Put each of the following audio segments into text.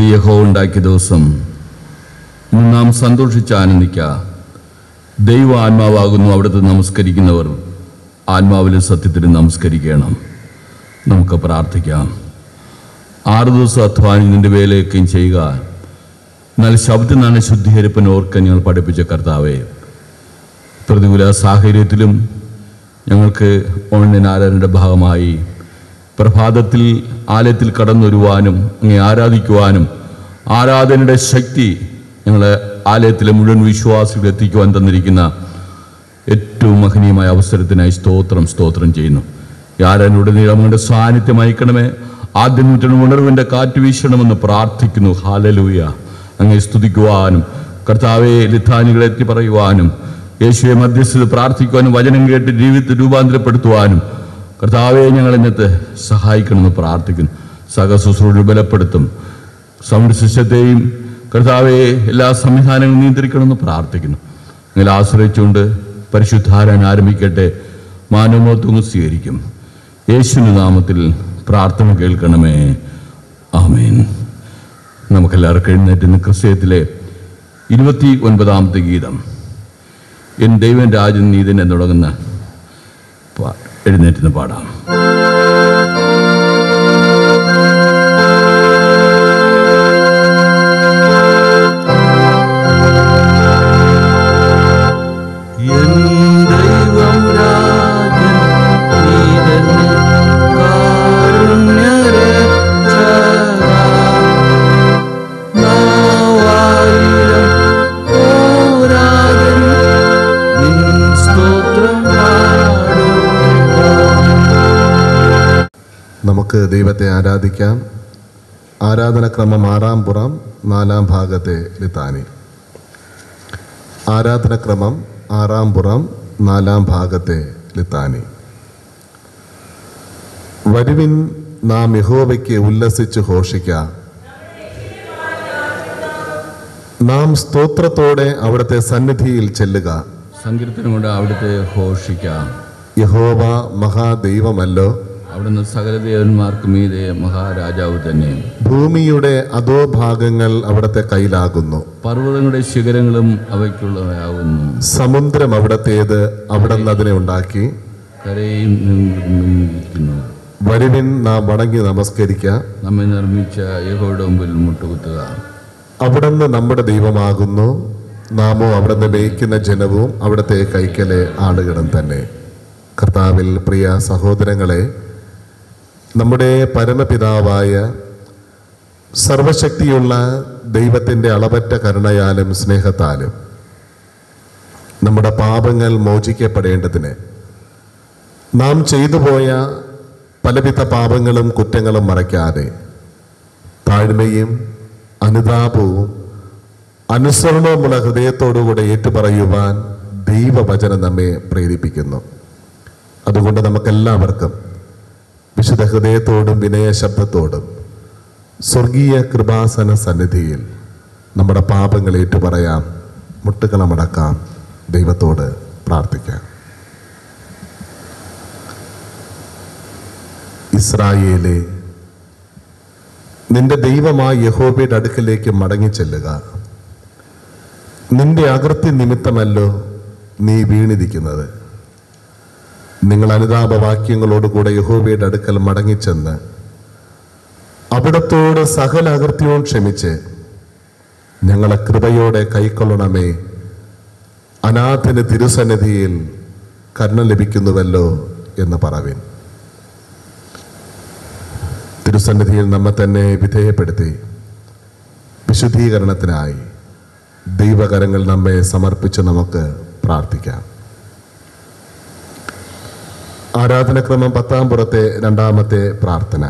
യഹോ ഉണ്ടാക്കിയ ദിവസം ഇന്ന് നാം സന്തോഷിച്ച് ആനന്ദിക്ക ദൈവ ആത്മാവാകുന്നു അവിടുത്തെ നമസ്കരിക്കുന്നവർ ആത്മാവിലും സത്യത്തിലും നമസ്കരിക്കണം നമുക്ക് പ്രാർത്ഥിക്കാം ആറ് ദിവസം അധ്വാനം നിന്റെ വേലയൊക്കെയും ചെയ്യുക എന്നാൽ ശബ്ദനാണ് ശുദ്ധീകരിപ്പൻ ഓർക്കാൻ ഞങ്ങൾ പഠിപ്പിച്ച കർത്താവേ പ്രതികൂല സാഹചര്യത്തിലും ഞങ്ങൾക്ക് ഓൺലൈൻ ആരാധനയുടെ ഭാഗമായി പ്രഭാതത്തിൽ ആലയത്തിൽ കടന്നു വരുവാനും അങ്ങേ ആരാധിക്കുവാനും ആരാധനയുടെ ശക്തി ഞങ്ങളെ ആലയത്തിലെ മുഴുവൻ വിശ്വാസികൾ എത്തിക്കുവാൻ തന്നിരിക്കുന്ന ഏറ്റവും മഹനീയമായ അവസരത്തിനായി സ്തോത്രം സ്തോത്രം ചെയ്യുന്നു ഈ ആരാധനയുടെ നീളങ്ങളുടെ സാന്നിധ്യം അയക്കണമേ ആദ്യ നൂറ്റാണ്ട് ഉണർവിൻ്റെ കാറ്റ് വീശണമെന്ന് പ്രാർത്ഥിക്കുന്നു ഹാലലൂയ അങ്ങേ സ്തുതിക്കുവാനും കർത്താവെ ലിഥാനികളെ എത്തി പറയുവാനും യേശുവെ മധ്യസ്ഥത പ്രാർത്ഥിക്കുവാനും വചനം കേട്ട് ജീവിതത്തെ രൂപാന്തരപ്പെടുത്തുവാനും കർത്താവെ ഞങ്ങൾ ഇന്നത്തെ സഹായിക്കണമെന്ന് പ്രാർത്ഥിക്കുന്നു സഹശുശ്രൂഷ ബലപ്പെടുത്തും സൗണ്ട് സിസ്റ്റത്തെയും കർത്താവെ എല്ലാ സംവിധാനങ്ങളും നിയന്ത്രിക്കണമെന്ന് പ്രാർത്ഥിക്കുന്നു നിങ്ങൾ ആശ്രയിച്ചുകൊണ്ട് പരിശുദ്ധാരാൻ ആരംഭിക്കട്ടെ മാനവത്വം സ്വീകരിക്കും യേശുവിന്റെ നാമത്തിൽ പ്രാർത്ഥന കേൾക്കണമേ ആമേൻ നമുക്കെല്ലാവർക്കും എഴുന്നേറ്റ് ഇന്ന് ക്രിസ്തയത്തിലെ ഇരുപത്തി ഒൻപതാമത്തെ ഗീതം എൻ ദൈവൻ രാജൻ നീതൻ എന്ന് തുടങ്ങുന്ന പാ- എഴുന്നേറ്റ് പാടാം എൻ ദൈവം രാജൻ നീതന്നെ കാരുണ്യരക്ഷകാ. നാവായിരം പോരാതൻ നിൻ സ്തോത്രം പാടുവാൻ. നമുക്ക് ദൈവത്തെ ആരാധിക്കാം ആരാധനക്രമം ആറാം പുറം നാലാം ഭാഗത്തെ ലിത്താനി ആരാധനക്രമം ആറാം പുറം നാലാം ഭാഗത്തെ ലിത്താനി വരുവിൻ നാം യഹോവയ്ക്ക് ഉല്ലസിച്ച് ഘോഷിക്കാം നാം സ്തോത്രത്തോടെ അവിടുത്തെ സന്നിധിയിൽ ചെല്ലുക സങ്കീർത്തനം കൊണ്ട് അവിടുത്തെ ഘോഷിക്കാം യഹോവ മഹാദൈവമല്ലോ അവിടുന്ന് സകല ദേവന്മാർക്ക് മീതെ മഹാരാജാവ് തന്നെ ഭൂമിയുടെ അധോഭാഗങ്ങൾ അവിടുത്തെ കയ്യിലാകുന്നു പർവ്വതങ്ങളുടെ ശിഖരങ്ങളും അവയ്ക്കുള്ളവയാകുന്നു സമുദ്രം അവിടത്തേത് അവിടെ നിന്ന് അതിനെ ഉണ്ടാക്കി കരയും നിന്നിരിക്കുന്നു വരുവിൻ നാം വണങ്ങി നമസ്കരിക്കുക നമ്മെ നിർമ്മിച്ച യഹോയുടെ മുമ്പിൽ മുട്ടുകുത്തുക അവിടുന്ന് നമ്മുടെ ദൈവമാകുന്നു നാമോ അവിടുന്ന് മേയ്ക്കുന്ന ജനവും അവിടുത്തെ കൈക്കലെ ആളുകളും തന്നെ കർത്താവിൽ പ്രിയ സഹോദരങ്ങളെ നമ്മുടെ പരമപിതാവായ സർവശക്തിയുള്ള ദൈവത്തിൻ്റെ അളവറ്റ കരുണയാലും സ്നേഹത്താലും നമ്മുടെ പാപങ്ങൾ മോചിക്കപ്പെടേണ്ടതിന് നാം ചെയ്തു പോയ പലവിധ പാപങ്ങളും കുറ്റങ്ങളും മറയ്ക്കാതെ താഴ്മയും അനുതാപവും അനുസരണവുമുള്ള ഹൃദയത്തോടുകൂടെ ഏറ്റുപറയുവാൻ ദൈവവചനം നമ്മെ പ്രേരിപ്പിക്കുന്നു അതുകൊണ്ട് നമുക്കെല്ലാവർക്കും വിശുദ്ധ ഹൃദയത്തോടും വിനയ ശബ്ദത്തോടും സ്വർഗീയ കൃപാസന സന്നിധിയിൽ നമ്മുടെ പാപങ്ങൾ ഏറ്റുപറയാം മുട്ടുകളമടക്കാം ദൈവത്തോട് പ്രാർത്ഥിക്കാം ഇസ്രായേലെ നിന്റെ ദൈവമായ യഹോബയുടെ അടുക്കലേക്ക് മടങ്ങിച്ചെല്ലുക നിന്റെ അകൃത്യ നിമിത്തമല്ലോ നീ വീണിരിക്കുന്നത് നിങ്ങൾ അനുതാപവാക്യങ്ങളോടുകൂടെ യഹോബയുടെ അടുക്കൽ മടങ്ങിച്ചെന്ന് അവിടത്തോട് സകല അകൃത്യവും ക്ഷമിച്ച് ഞങ്ങളെ കൃപയോടെ കൈക്കൊള്ളണമേ അനാഥന് തിരുസന്നിധിയിൽ കരുണ ലഭിക്കുന്നുവല്ലോ എന്ന് പറവിൻ തിരുസന്നിധിയിൽ നമ്മെ തന്നെ വിധേയപ്പെടുത്തി വിശുദ്ധീകരണത്തിനായി ദൈവകരങ്ങൾ നമ്മെ സമർപ്പിച്ച് നമുക്ക് പ്രാർത്ഥിക്കാം ആരാധനക്രമം പത്താം പുറത്തെ രണ്ടാമത്തെ പ്രാർത്ഥന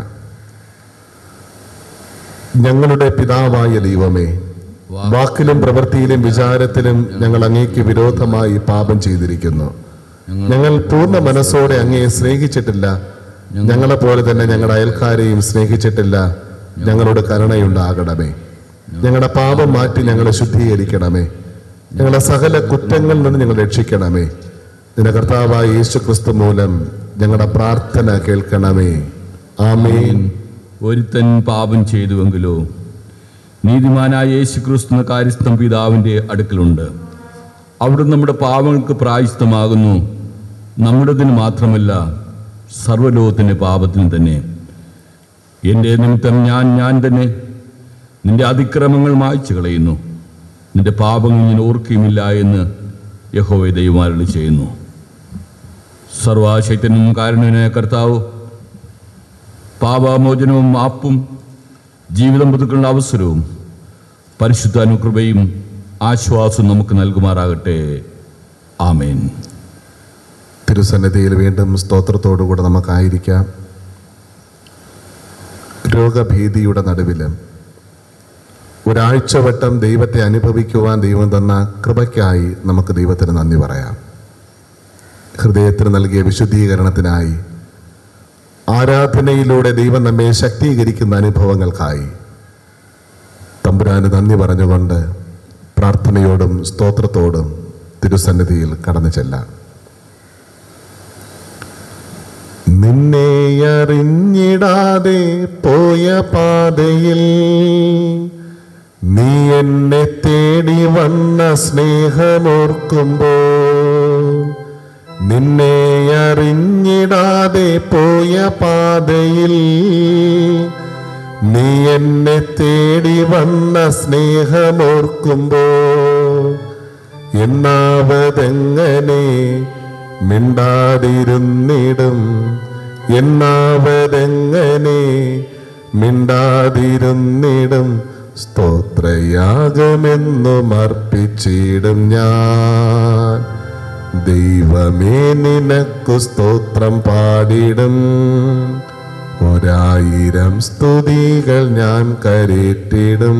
ഞങ്ങളുടെ പിതാവായ ദൈവമേ വാക്കിലും പ്രവൃത്തിയിലും വിചാരത്തിലും ഞങ്ങൾ അങ്ങേക്ക് വിരോധമായി പാപം ചെയ്തിരിക്കുന്നു ഞങ്ങൾ പൂർണ്ണ മനസ്സോടെ അങ്ങയെ സ്നേഹിച്ചിട്ടില്ല ഞങ്ങളെ പോലെ തന്നെ ഞങ്ങളുടെ അയൽക്കാരെയും സ്നേഹിച്ചിട്ടില്ല ഞങ്ങളോട് കരുണയുണ്ടാകണമേ ഞങ്ങളുടെ പാപം മാറ്റി ഞങ്ങളെ ശുദ്ധീകരിക്കണമേ ഞങ്ങളുടെ സകല കുറ്റങ്ങളിൽ നിന്ന് ഞങ്ങൾ രക്ഷിക്കണമേ നിന്റെ കർത്താവായ യേശു ക്രിസ്തു മൂലം ഞങ്ങളുടെ പ്രാർത്ഥന കേൾക്കണമേ ആമേൻ ഒരുത്തൻ പാപം ചെയ്തുവെങ്കിലോ നീതിമാനായ യേശു ക്രിസ്തു കാര്യസ്ഥം പിതാവിൻ്റെ അടുക്കലുണ്ട് അവിടെ നമ്മുടെ പാപങ്ങൾക്ക് പ്രായശ്ചിത്തമാകുന്നു നമ്മുടേതിന് മാത്രമല്ല സർവ്വലോകത്തിൻ്റെ പാപത്തിന് തന്നെ എൻ്റെ നിമിത്തം ഞാൻ ഞാൻ തന്നെ നിന്റെ അതിക്രമങ്ങൾ മായ്ച്ചു കളയുന്നു നിന്റെ പാപങ്ങൾ ഞാൻ ഓർക്കുകയുമില്ല എന്ന് യഹോവ ദൈവമാരുടെ ചെയ്യുന്നു സർവാശക്തനും കാരുണ്യനായ കർത്താവ് പാപമോചനവും മാപ്പും ജീവിതം പുതുക്കളുടെ അവസരവും പരിശുദ്ധ അനുകൃപയും ആശ്വാസവും നമുക്ക് നൽകുമാറാകട്ടെ ആമേൻ തിരുസന്നിധിയിൽ വീണ്ടും സ്തോത്രത്തോടുകൂടെ നമുക്കായിരിക്കാം രോഗഭീതിയുടെ നടുവിലും ഒരാഴ്ച വട്ടം ദൈവത്തെ അനുഭവിക്കുവാൻ ദൈവം തന്ന കൃപയ്ക്കായി നമുക്ക് ദൈവത്തിന് നന്ദി പറയാം ഹൃദയത്തിന് നൽകിയ വിശുദ്ധീകരണത്തിനായി ആരാധനയിലൂടെ ദൈവം നമ്മെ ശക്തീകരിക്കുന്ന അനുഭവങ്ങൾക്കായി തമ്പുരാന് നന്ദി പറഞ്ഞുകൊണ്ട് പ്രാർത്ഥനയോടും സ്തോത്രത്തോടും തിരുസന്നിധിയിൽ കടന്നു ചെല്ലാം നിന്നെ അറിഞ്ഞിടാതെ പോയ പാതയിൽ നീ എന്നെ തേടി വന്ന സ്നേഹമോർക്കുമ്പോ നിന്നെ അറിഞ്ഞിടാതെ പോയ പാതയിൽ നീ എന്നെ തേടി വന്ന സ്നേഹമോർക്കുമ്പോ എന്നാവതെങ്ങനെ മിണ്ടാതിരുന്നിടും എന്നാവതെങ്ങനെ മിണ്ടാതിരുന്നിടും സ്തോത്രയാഗമെന്നും അർപ്പിച്ചിടും ഞാൻ ദൈവമേ നിനക്കു സ്തോത്രം പാടിടും ഒരായിരം സ്തുതികൾ ഞാൻ കരേറ്റിടും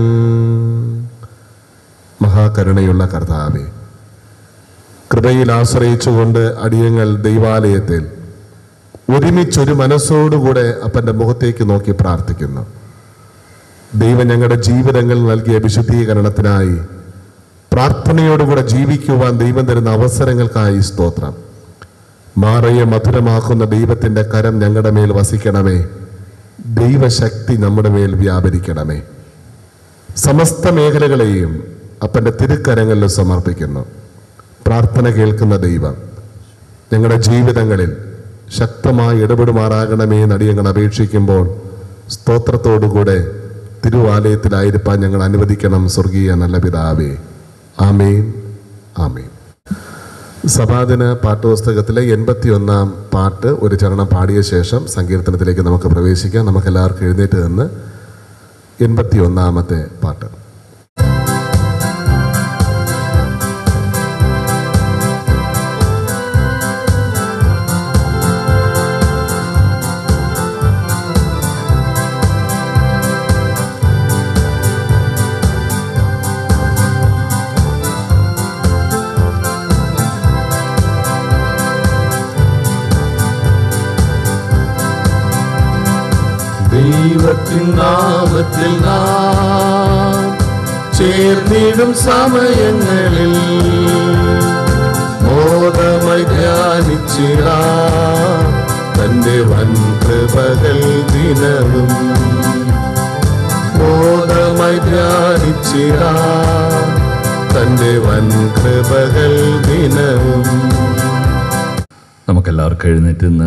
മഹാകരുണയുള്ള കർത്താവേ കൃപയിൽ ആശ്രയിച്ചുകൊണ്ട് അടിയങ്ങൾ ദൈവാലയത്തിൽ ഒരുമിച്ചൊരു മനസ്സോടുകൂടെ അപ്പൻ്റെ മുഖത്തേക്ക് നോക്കി പ്രാർത്ഥിക്കുന്നു ദൈവം ഞങ്ങളുടെ ജീവിതങ്ങൾ നൽകിയ വിശുദ്ധീകരണത്തിനായി പ്രാർത്ഥനയോടുകൂടെ ജീവിക്കുവാൻ ദൈവം തരുന്ന അവസരങ്ങൾക്കായി സ്തോത്രം മാറയെ മധുരമാക്കുന്ന ദൈവത്തിൻ്റെ കരം ഞങ്ങളുടെ മേൽ വസിക്കണമേ ദൈവശക്തി നമ്മുടെ മേൽ വ്യാപരിക്കണമേ സമസ്ത മേഖലകളെയും അപ്പൻ്റെ തിരുക്കരങ്ങളിൽ സമർപ്പിക്കുന്നു പ്രാർത്ഥന കേൾക്കുന്ന ദൈവം ഞങ്ങളുടെ ജീവിതങ്ങളിൽ ശക്തമായി ഇടപെടുമാറാകണമേ നടിയങ്ങൾ അപേക്ഷിക്കുമ്പോൾ സ്തോത്രത്തോടുകൂടെ തിരുവാലയത്തിലായിരിക്കാൻ ഞങ്ങൾ അനുവദിക്കണം സ്വർഗീയ നല്ല പിതാവേ ആമേൻ ആമേൻ സഭാദിന പാട്ടുപുസ്തകത്തിലെ എൺപത്തി ഒന്നാം പാട്ട് ഒരു ചരണം പാടിയ ശേഷം സങ്കീർത്തനത്തിലേക്ക് നമുക്ക് പ്രവേശിക്കാം നമുക്ക് എല്ലാവർക്കും എഴുന്നേറ്റ് നിന്ന് എൺപത്തി ഒന്നാമത്തെ പാട്ട് ദൈവത്തിൻ നാമത്തിൽ നാം ചേർന്നിടും സമയങ്ങളിൽ മോദമായി ധ്യാനിച്ചിടാ തന്റെ വൻ കൃപകൾ ദിനവും മോദമായി ധ്യാനിച്ചിടാ തന്റെ വൻ കൃപകൾ ദിനവും നമുക്കെല്ലാവർക്കും എഴുന്നേറ്റ് നിന്ന്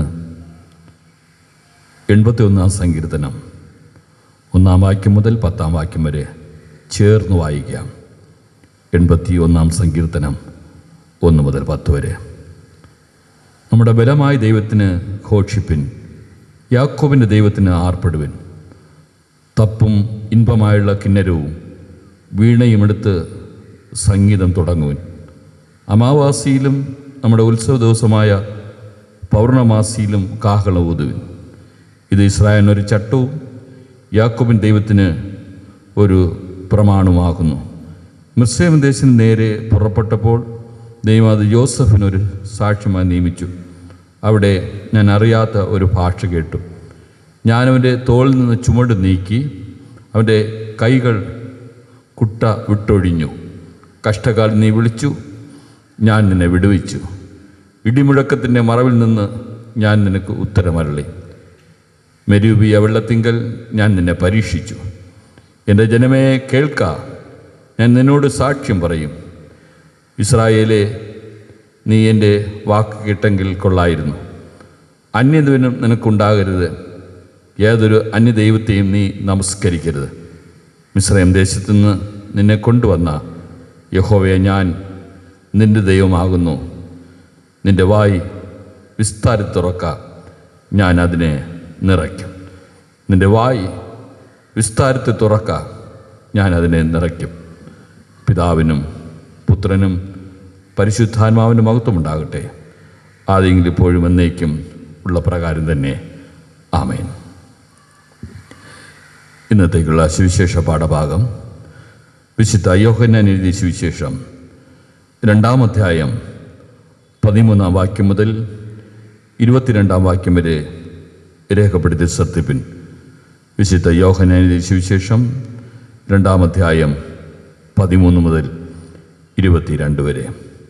എൺപത്തി ഒന്നാം സങ്കീർത്തനം ഒന്നാം വാക്യം മുതൽ പത്താം വാക്യം വരെ ചേർന്ന് വായിക്കാം എൺപത്തി ഒന്നാം സങ്കീർത്തനം ഒന്ന് മുതൽ പത്ത് വരെ നമ്മുടെ ബലമായ ദൈവത്തിന് ഘോഷിപ്പിൻ യാക്കോബിൻ്റെ ദൈവത്തിന് ആർപ്പെടുവിൻ തപ്പും ഇൻപമായുള്ള കിന്നരവും വീണയും എടുത്ത് സംഗീതം തുടങ്ങുവിൻ അമാവാസിയിലും നമ്മുടെ ഉത്സവ ദിവസമായ പൗർണമാസിയിലും കാഹളം ഊതുവിൻ ഇത് ഇസ്രായേലിന് ഒരു ചട്ടവും യാക്കോബിൻ ദൈവത്തിന് ഒരു പ്രമാണമാകുന്നു മിർസേം ദേശത്തിന് നേരെ പുറപ്പെട്ടപ്പോൾ ദൈവം അത് യോസഫിനൊരു സാക്ഷ്യമായി നിയമിച്ചു അവിടെ ഞാൻ അറിയാത്ത ഒരു ഭാഷ കേട്ടു ഞാനവൻ്റെ തോളിൽ നിന്ന് ചുമട് നീക്കി അവൻ്റെ കൈകൾ കുട്ട വിട്ടൊഴിഞ്ഞു കഷ്ടകാലം നീ വിളിച്ചു ഞാൻ നിന്നെ വിടുവിച്ചു ഇടിമുഴക്കത്തിൻ്റെ മറവിൽ നിന്ന് ഞാൻ നിനക്ക് ഉത്തരമരളി മെരൂപിയ വെള്ളത്തിങ്കൽ ഞാൻ നിന്നെ പരീക്ഷിച്ചു എൻ്റെ ജനമേ കേൾക്ക ഞാൻ നിന്നോട് സാക്ഷ്യം പറയും ഇസ്രായേലെ നീ എൻ്റെ വാക്ക് കേട്ടെങ്കിൽ കൊള്ളായിരുന്നു അന്യദൈവം നിനക്കുണ്ടാകരുത് ഏതൊരു അന്യദൈവത്തെയും നീ നമസ്കരിക്കരുത് മിശ്രയം ദേശത്തു നിന്ന് നിന്നെ കൊണ്ടുവന്ന യഹോവയെ ഞാൻ നിന്റെ ദൈവമാകുന്നു നിന്റെ വായി വിസ്താരി തുറക്ക ഞാൻ അതിനെ നിറയ്ക്കും നിന്റെ വായി വിസ്താരത്തെ തുറക്ക ഞാൻ അതിനെ നിറയ്ക്കും പിതാവിനും പുത്രനും പരിശുദ്ധാത്മാവിനും മഹത്വമുണ്ടാകട്ടെ ആദ്യമെങ്കിലും ഇപ്പോഴും എന്നേക്കും ഉള്ള പ്രകാരം തന്നെ ആമേൻ ഇന്നത്തേക്കുള്ള സുവിശേഷ പാഠഭാഗം വിശുദ്ധ യോഹന്നാൻ എഴുതിയ സുവിശേഷം രണ്ടാം അധ്യായം പതിമൂന്നാം വാക്യം മുതൽ ഇരുപത്തിരണ്ടാം വാക്യം വരെ രേഖപ്പെടുത്തി ശ്രദ്ധിപ്പിൻ വിശുദ്ധ യോഹന്നാൻ എഴുതിയ സുവിശേഷം രണ്ടാം അധ്യായം പതിമൂന്ന് മുതൽ ഇരുപത്തിരണ്ട് വരെ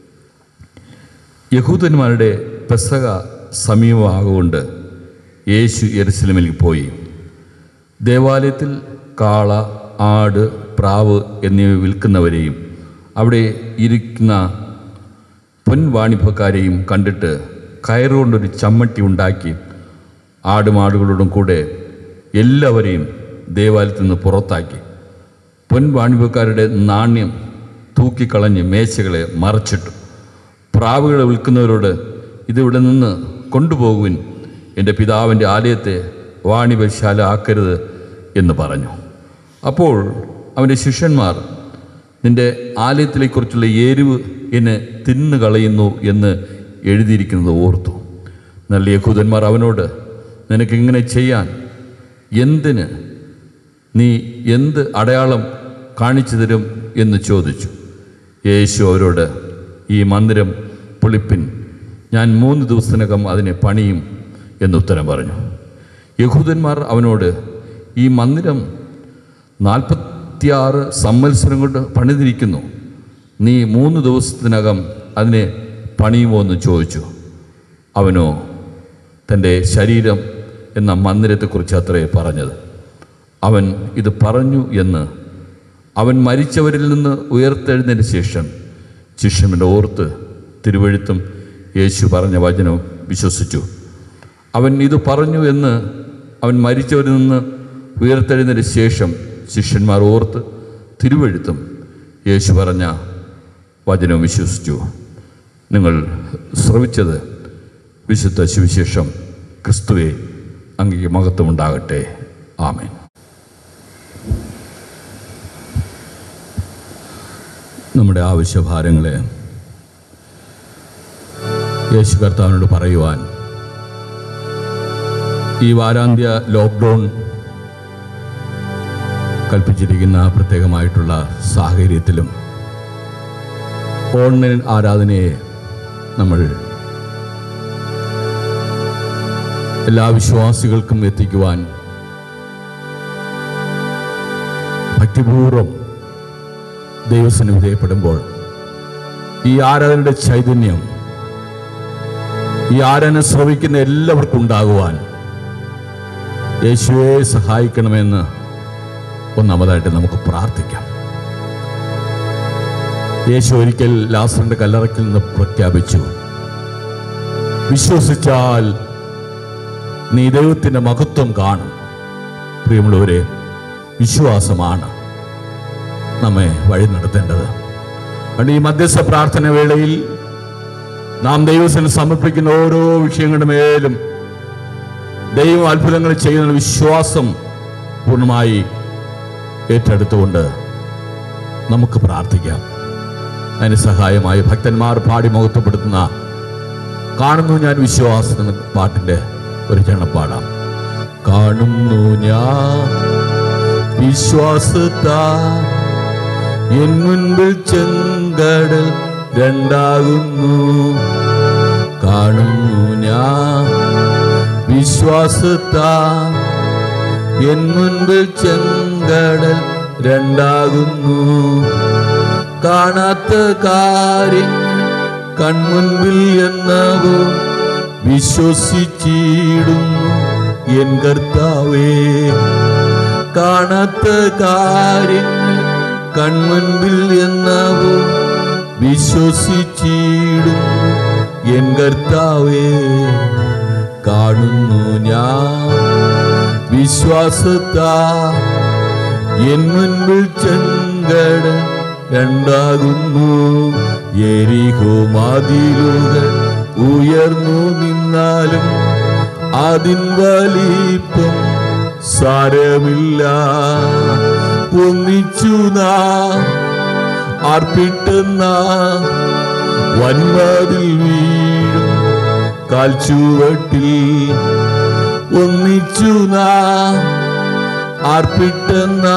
യഹൂദന്മാരുടെ പെസക സമീപമാകൊണ്ട് യേശു യെരുസലേമിൽ പോയി ദേവാലയത്തിൽ കാള ആട് പ്രാവ് എന്നിവ വിൽക്കുന്നവരെയും അവിടെ ഇരിക്കുന്ന പൊൻവാണിഭക്കാരെയും കണ്ടിട്ട് കയറുകൊണ്ടൊരു ചമ്മട്ടി ഉണ്ടാക്കി ആടുമാടുകളോടും കൂടെ എല്ലാവരെയും ദേവാലയത്തിൽ നിന്ന് പുറത്താക്കി പൊൻവാണിഭക്കാരുടെ നാണ്യം തൂക്കിക്കളഞ്ഞ് മേശകളെ മറച്ചിട്ടു പ്രാവുകളെ വിൽക്കുന്നവരോട് ഇതിവിടെ നിന്ന് കൊണ്ടുപോകുവിൻ എൻ്റെ പിതാവിൻ്റെ ആലയത്തെ വാണിഭശാല ആക്കരുത് എന്ന് പറഞ്ഞു അപ്പോൾ അവൻ്റെ ശിഷ്യന്മാർ നിന്റെ ആലയത്തിലെക്കുറിച്ചുള്ള എരിവ് എന്നെ തിന്നു കളയുന്നു എന്ന് എഴുതിയിരിക്കുന്നത് ഓർത്തു നല്ല യഹൂദന്മാർ അവനോട് നിനക്കിങ്ങനെ ചെയ്യാൻ എന്തിന് നീ എന്ത് അടയാളം കാണിച്ചു തരും എന്ന് ചോദിച്ചു യേശു അവരോട് ഈ മന്ദിരം പൊളിപ്പിൻ ഞാൻ മൂന്ന് ദിവസത്തിനകം അതിനെ പണിയും എന്നുത്തരം പറഞ്ഞു യഹൂദന്മാർ അവനോട് ഈ മന്ദിരം നാൽപ്പത്തിയാറ് സംവത്സരം കൊണ്ട് പണിതിരിക്കുന്നു നീ മൂന്ന് ദിവസത്തിനകം അതിനെ പണിയുമോ എന്ന് ചോദിച്ചു അവനോ തൻ്റെ ശരീരം എന്ന മന്ദിരത്തെക്കുറിച്ച് അത്രേ പറഞ്ഞത് അവൻ ഇത് പറഞ്ഞു എന്ന് അവൻ മരിച്ചവരിൽ നിന്ന് ഉയർത്തെഴുന്നതിന് ശേഷം ശിഷ്യൻ്റെ ഓർത്ത് തിരുവഴുത്തും യേശു പറഞ്ഞ വചനവും വിശ്വസിച്ചു അവൻ ഇത് പറഞ്ഞു എന്ന് അവൻ മരിച്ചവരിൽ നിന്ന് ഉയർത്തെഴുന്നതിന് ശേഷം ശിഷ്യന്മാർ ഓർത്ത് തിരുവഴുത്തും യേശു പറഞ്ഞ വചനവും വിശ്വസിച്ചു നിങ്ങൾ ശ്രവിച്ചത് വിശുദ്ധ സുവിശേഷം ക്രിസ്തുവെ അങ്ങേക്ക് മഹത്വമുണ്ടാകട്ടെ ആമേൻ നമ്മുടെ ആവശ്യഭാരങ്ങളെ യേശു കർത്താവിനോട് പറയുവാൻ ഈ വാരാന്ത്യ ലോക്ക്ഡൗൺ കൽപ്പിച്ചിരിക്കുന്ന പ്രത്യേകമായിട്ടുള്ള സാഹചര്യത്തിലും ഓൺലൈൻ ആരാധനയെ നമ്മൾ എല്ലാ വിശ്വാസികൾക്കും എത്തിക്കുവാൻ ഭക്തിപൂർവം ദൈവത്തിന് വിധേയപ്പെടുമ്പോൾ ഈ ആരാധനയുടെ ചൈതന്യം ഈ ആരാധന ശ്രവിക്കുന്ന എല്ലാവർക്കും ഉണ്ടാകുവാൻ യേശുവെ സഹായിക്കണമെന്ന് ഒന്നാമതായിട്ട് നമുക്ക് പ്രാർത്ഥിക്കാം യേശു ഒരിക്കൽ ലാസറിന്റെ കല്ലറയ്ക്കിൽ നിന്ന് പ്രഖ്യാപിച്ചു വിശ്വസിച്ചാൽ നീ ദൈവത്തിന്റെ മഹത്വം കാണും പ്രിയമുള്ളവരെ വിശ്വാസമാണ് നമ്മെ വഴി നടത്തേണ്ടത് അതുകൊണ്ട് ഈ മധ്യസ്ഥ പ്രാർത്ഥന വേളയിൽ നാം ദൈവത്തിന് സമർപ്പിക്കുന്ന ഓരോ വിഷയങ്ങളുടെ മേലും ദൈവം അത്ഭുതങ്ങൾ ചെയ്യുന്ന വിശ്വാസം പൂർണ്ണമായി ഏറ്റെടുത്തുകൊണ്ട് നമുക്ക് പ്രാർത്ഥിക്കാം അതിന് സഹായമായി ഭക്തന്മാർ പാടി മഹത്വപ്പെടുത്തുന്ന കാണുന്നു ഞാൻ വിശ്വാസം എന്ന പാട്ടിന്റെ ഒരു ചരണപ്പാടാം കാണുന്നു ഞാൻ വിശ്വാസത്താ എൻ മുൻപിൽ ചെങ്കടൽ രണ്ടാകുന്നു കാണുന്നു ഞാൻ വിശ്വാസത്താ എൻ മുൻപിൽ ചെങ്കടൽ രണ്ടാകുന്നു കാണാത്ത കാര്യം കൺമുൻപിൽ എന്നവോ വിശ്വസിച്ചിടുന്നു എൻ കർത്താവേ കാണാത്ത കാര്യങ്ങൾ കൺമുൻപിൽ എന്നവോ വിശ്വസിച്ചിടും എൻ കർത്താവേ കാണുന്നു ഞാൻ വിശ്വാസത്താ എൻ മുൻപിൽ ചെങ്കട രണ്ടാകുന്നു എരിഹോ മതിലുകൾ ഉയർന്നു നിന്നാലും അതിൻ വലിപ്പം സാരമില്ല ഒന്നിച്ചു നാം അർപ്പിട്ടുന്ന വൻവാതിൽ വീഴും കാൽച്ചുവട്ടിൽ ഒന്നിച്ചു നാം അർപ്പിട്ടുന്ന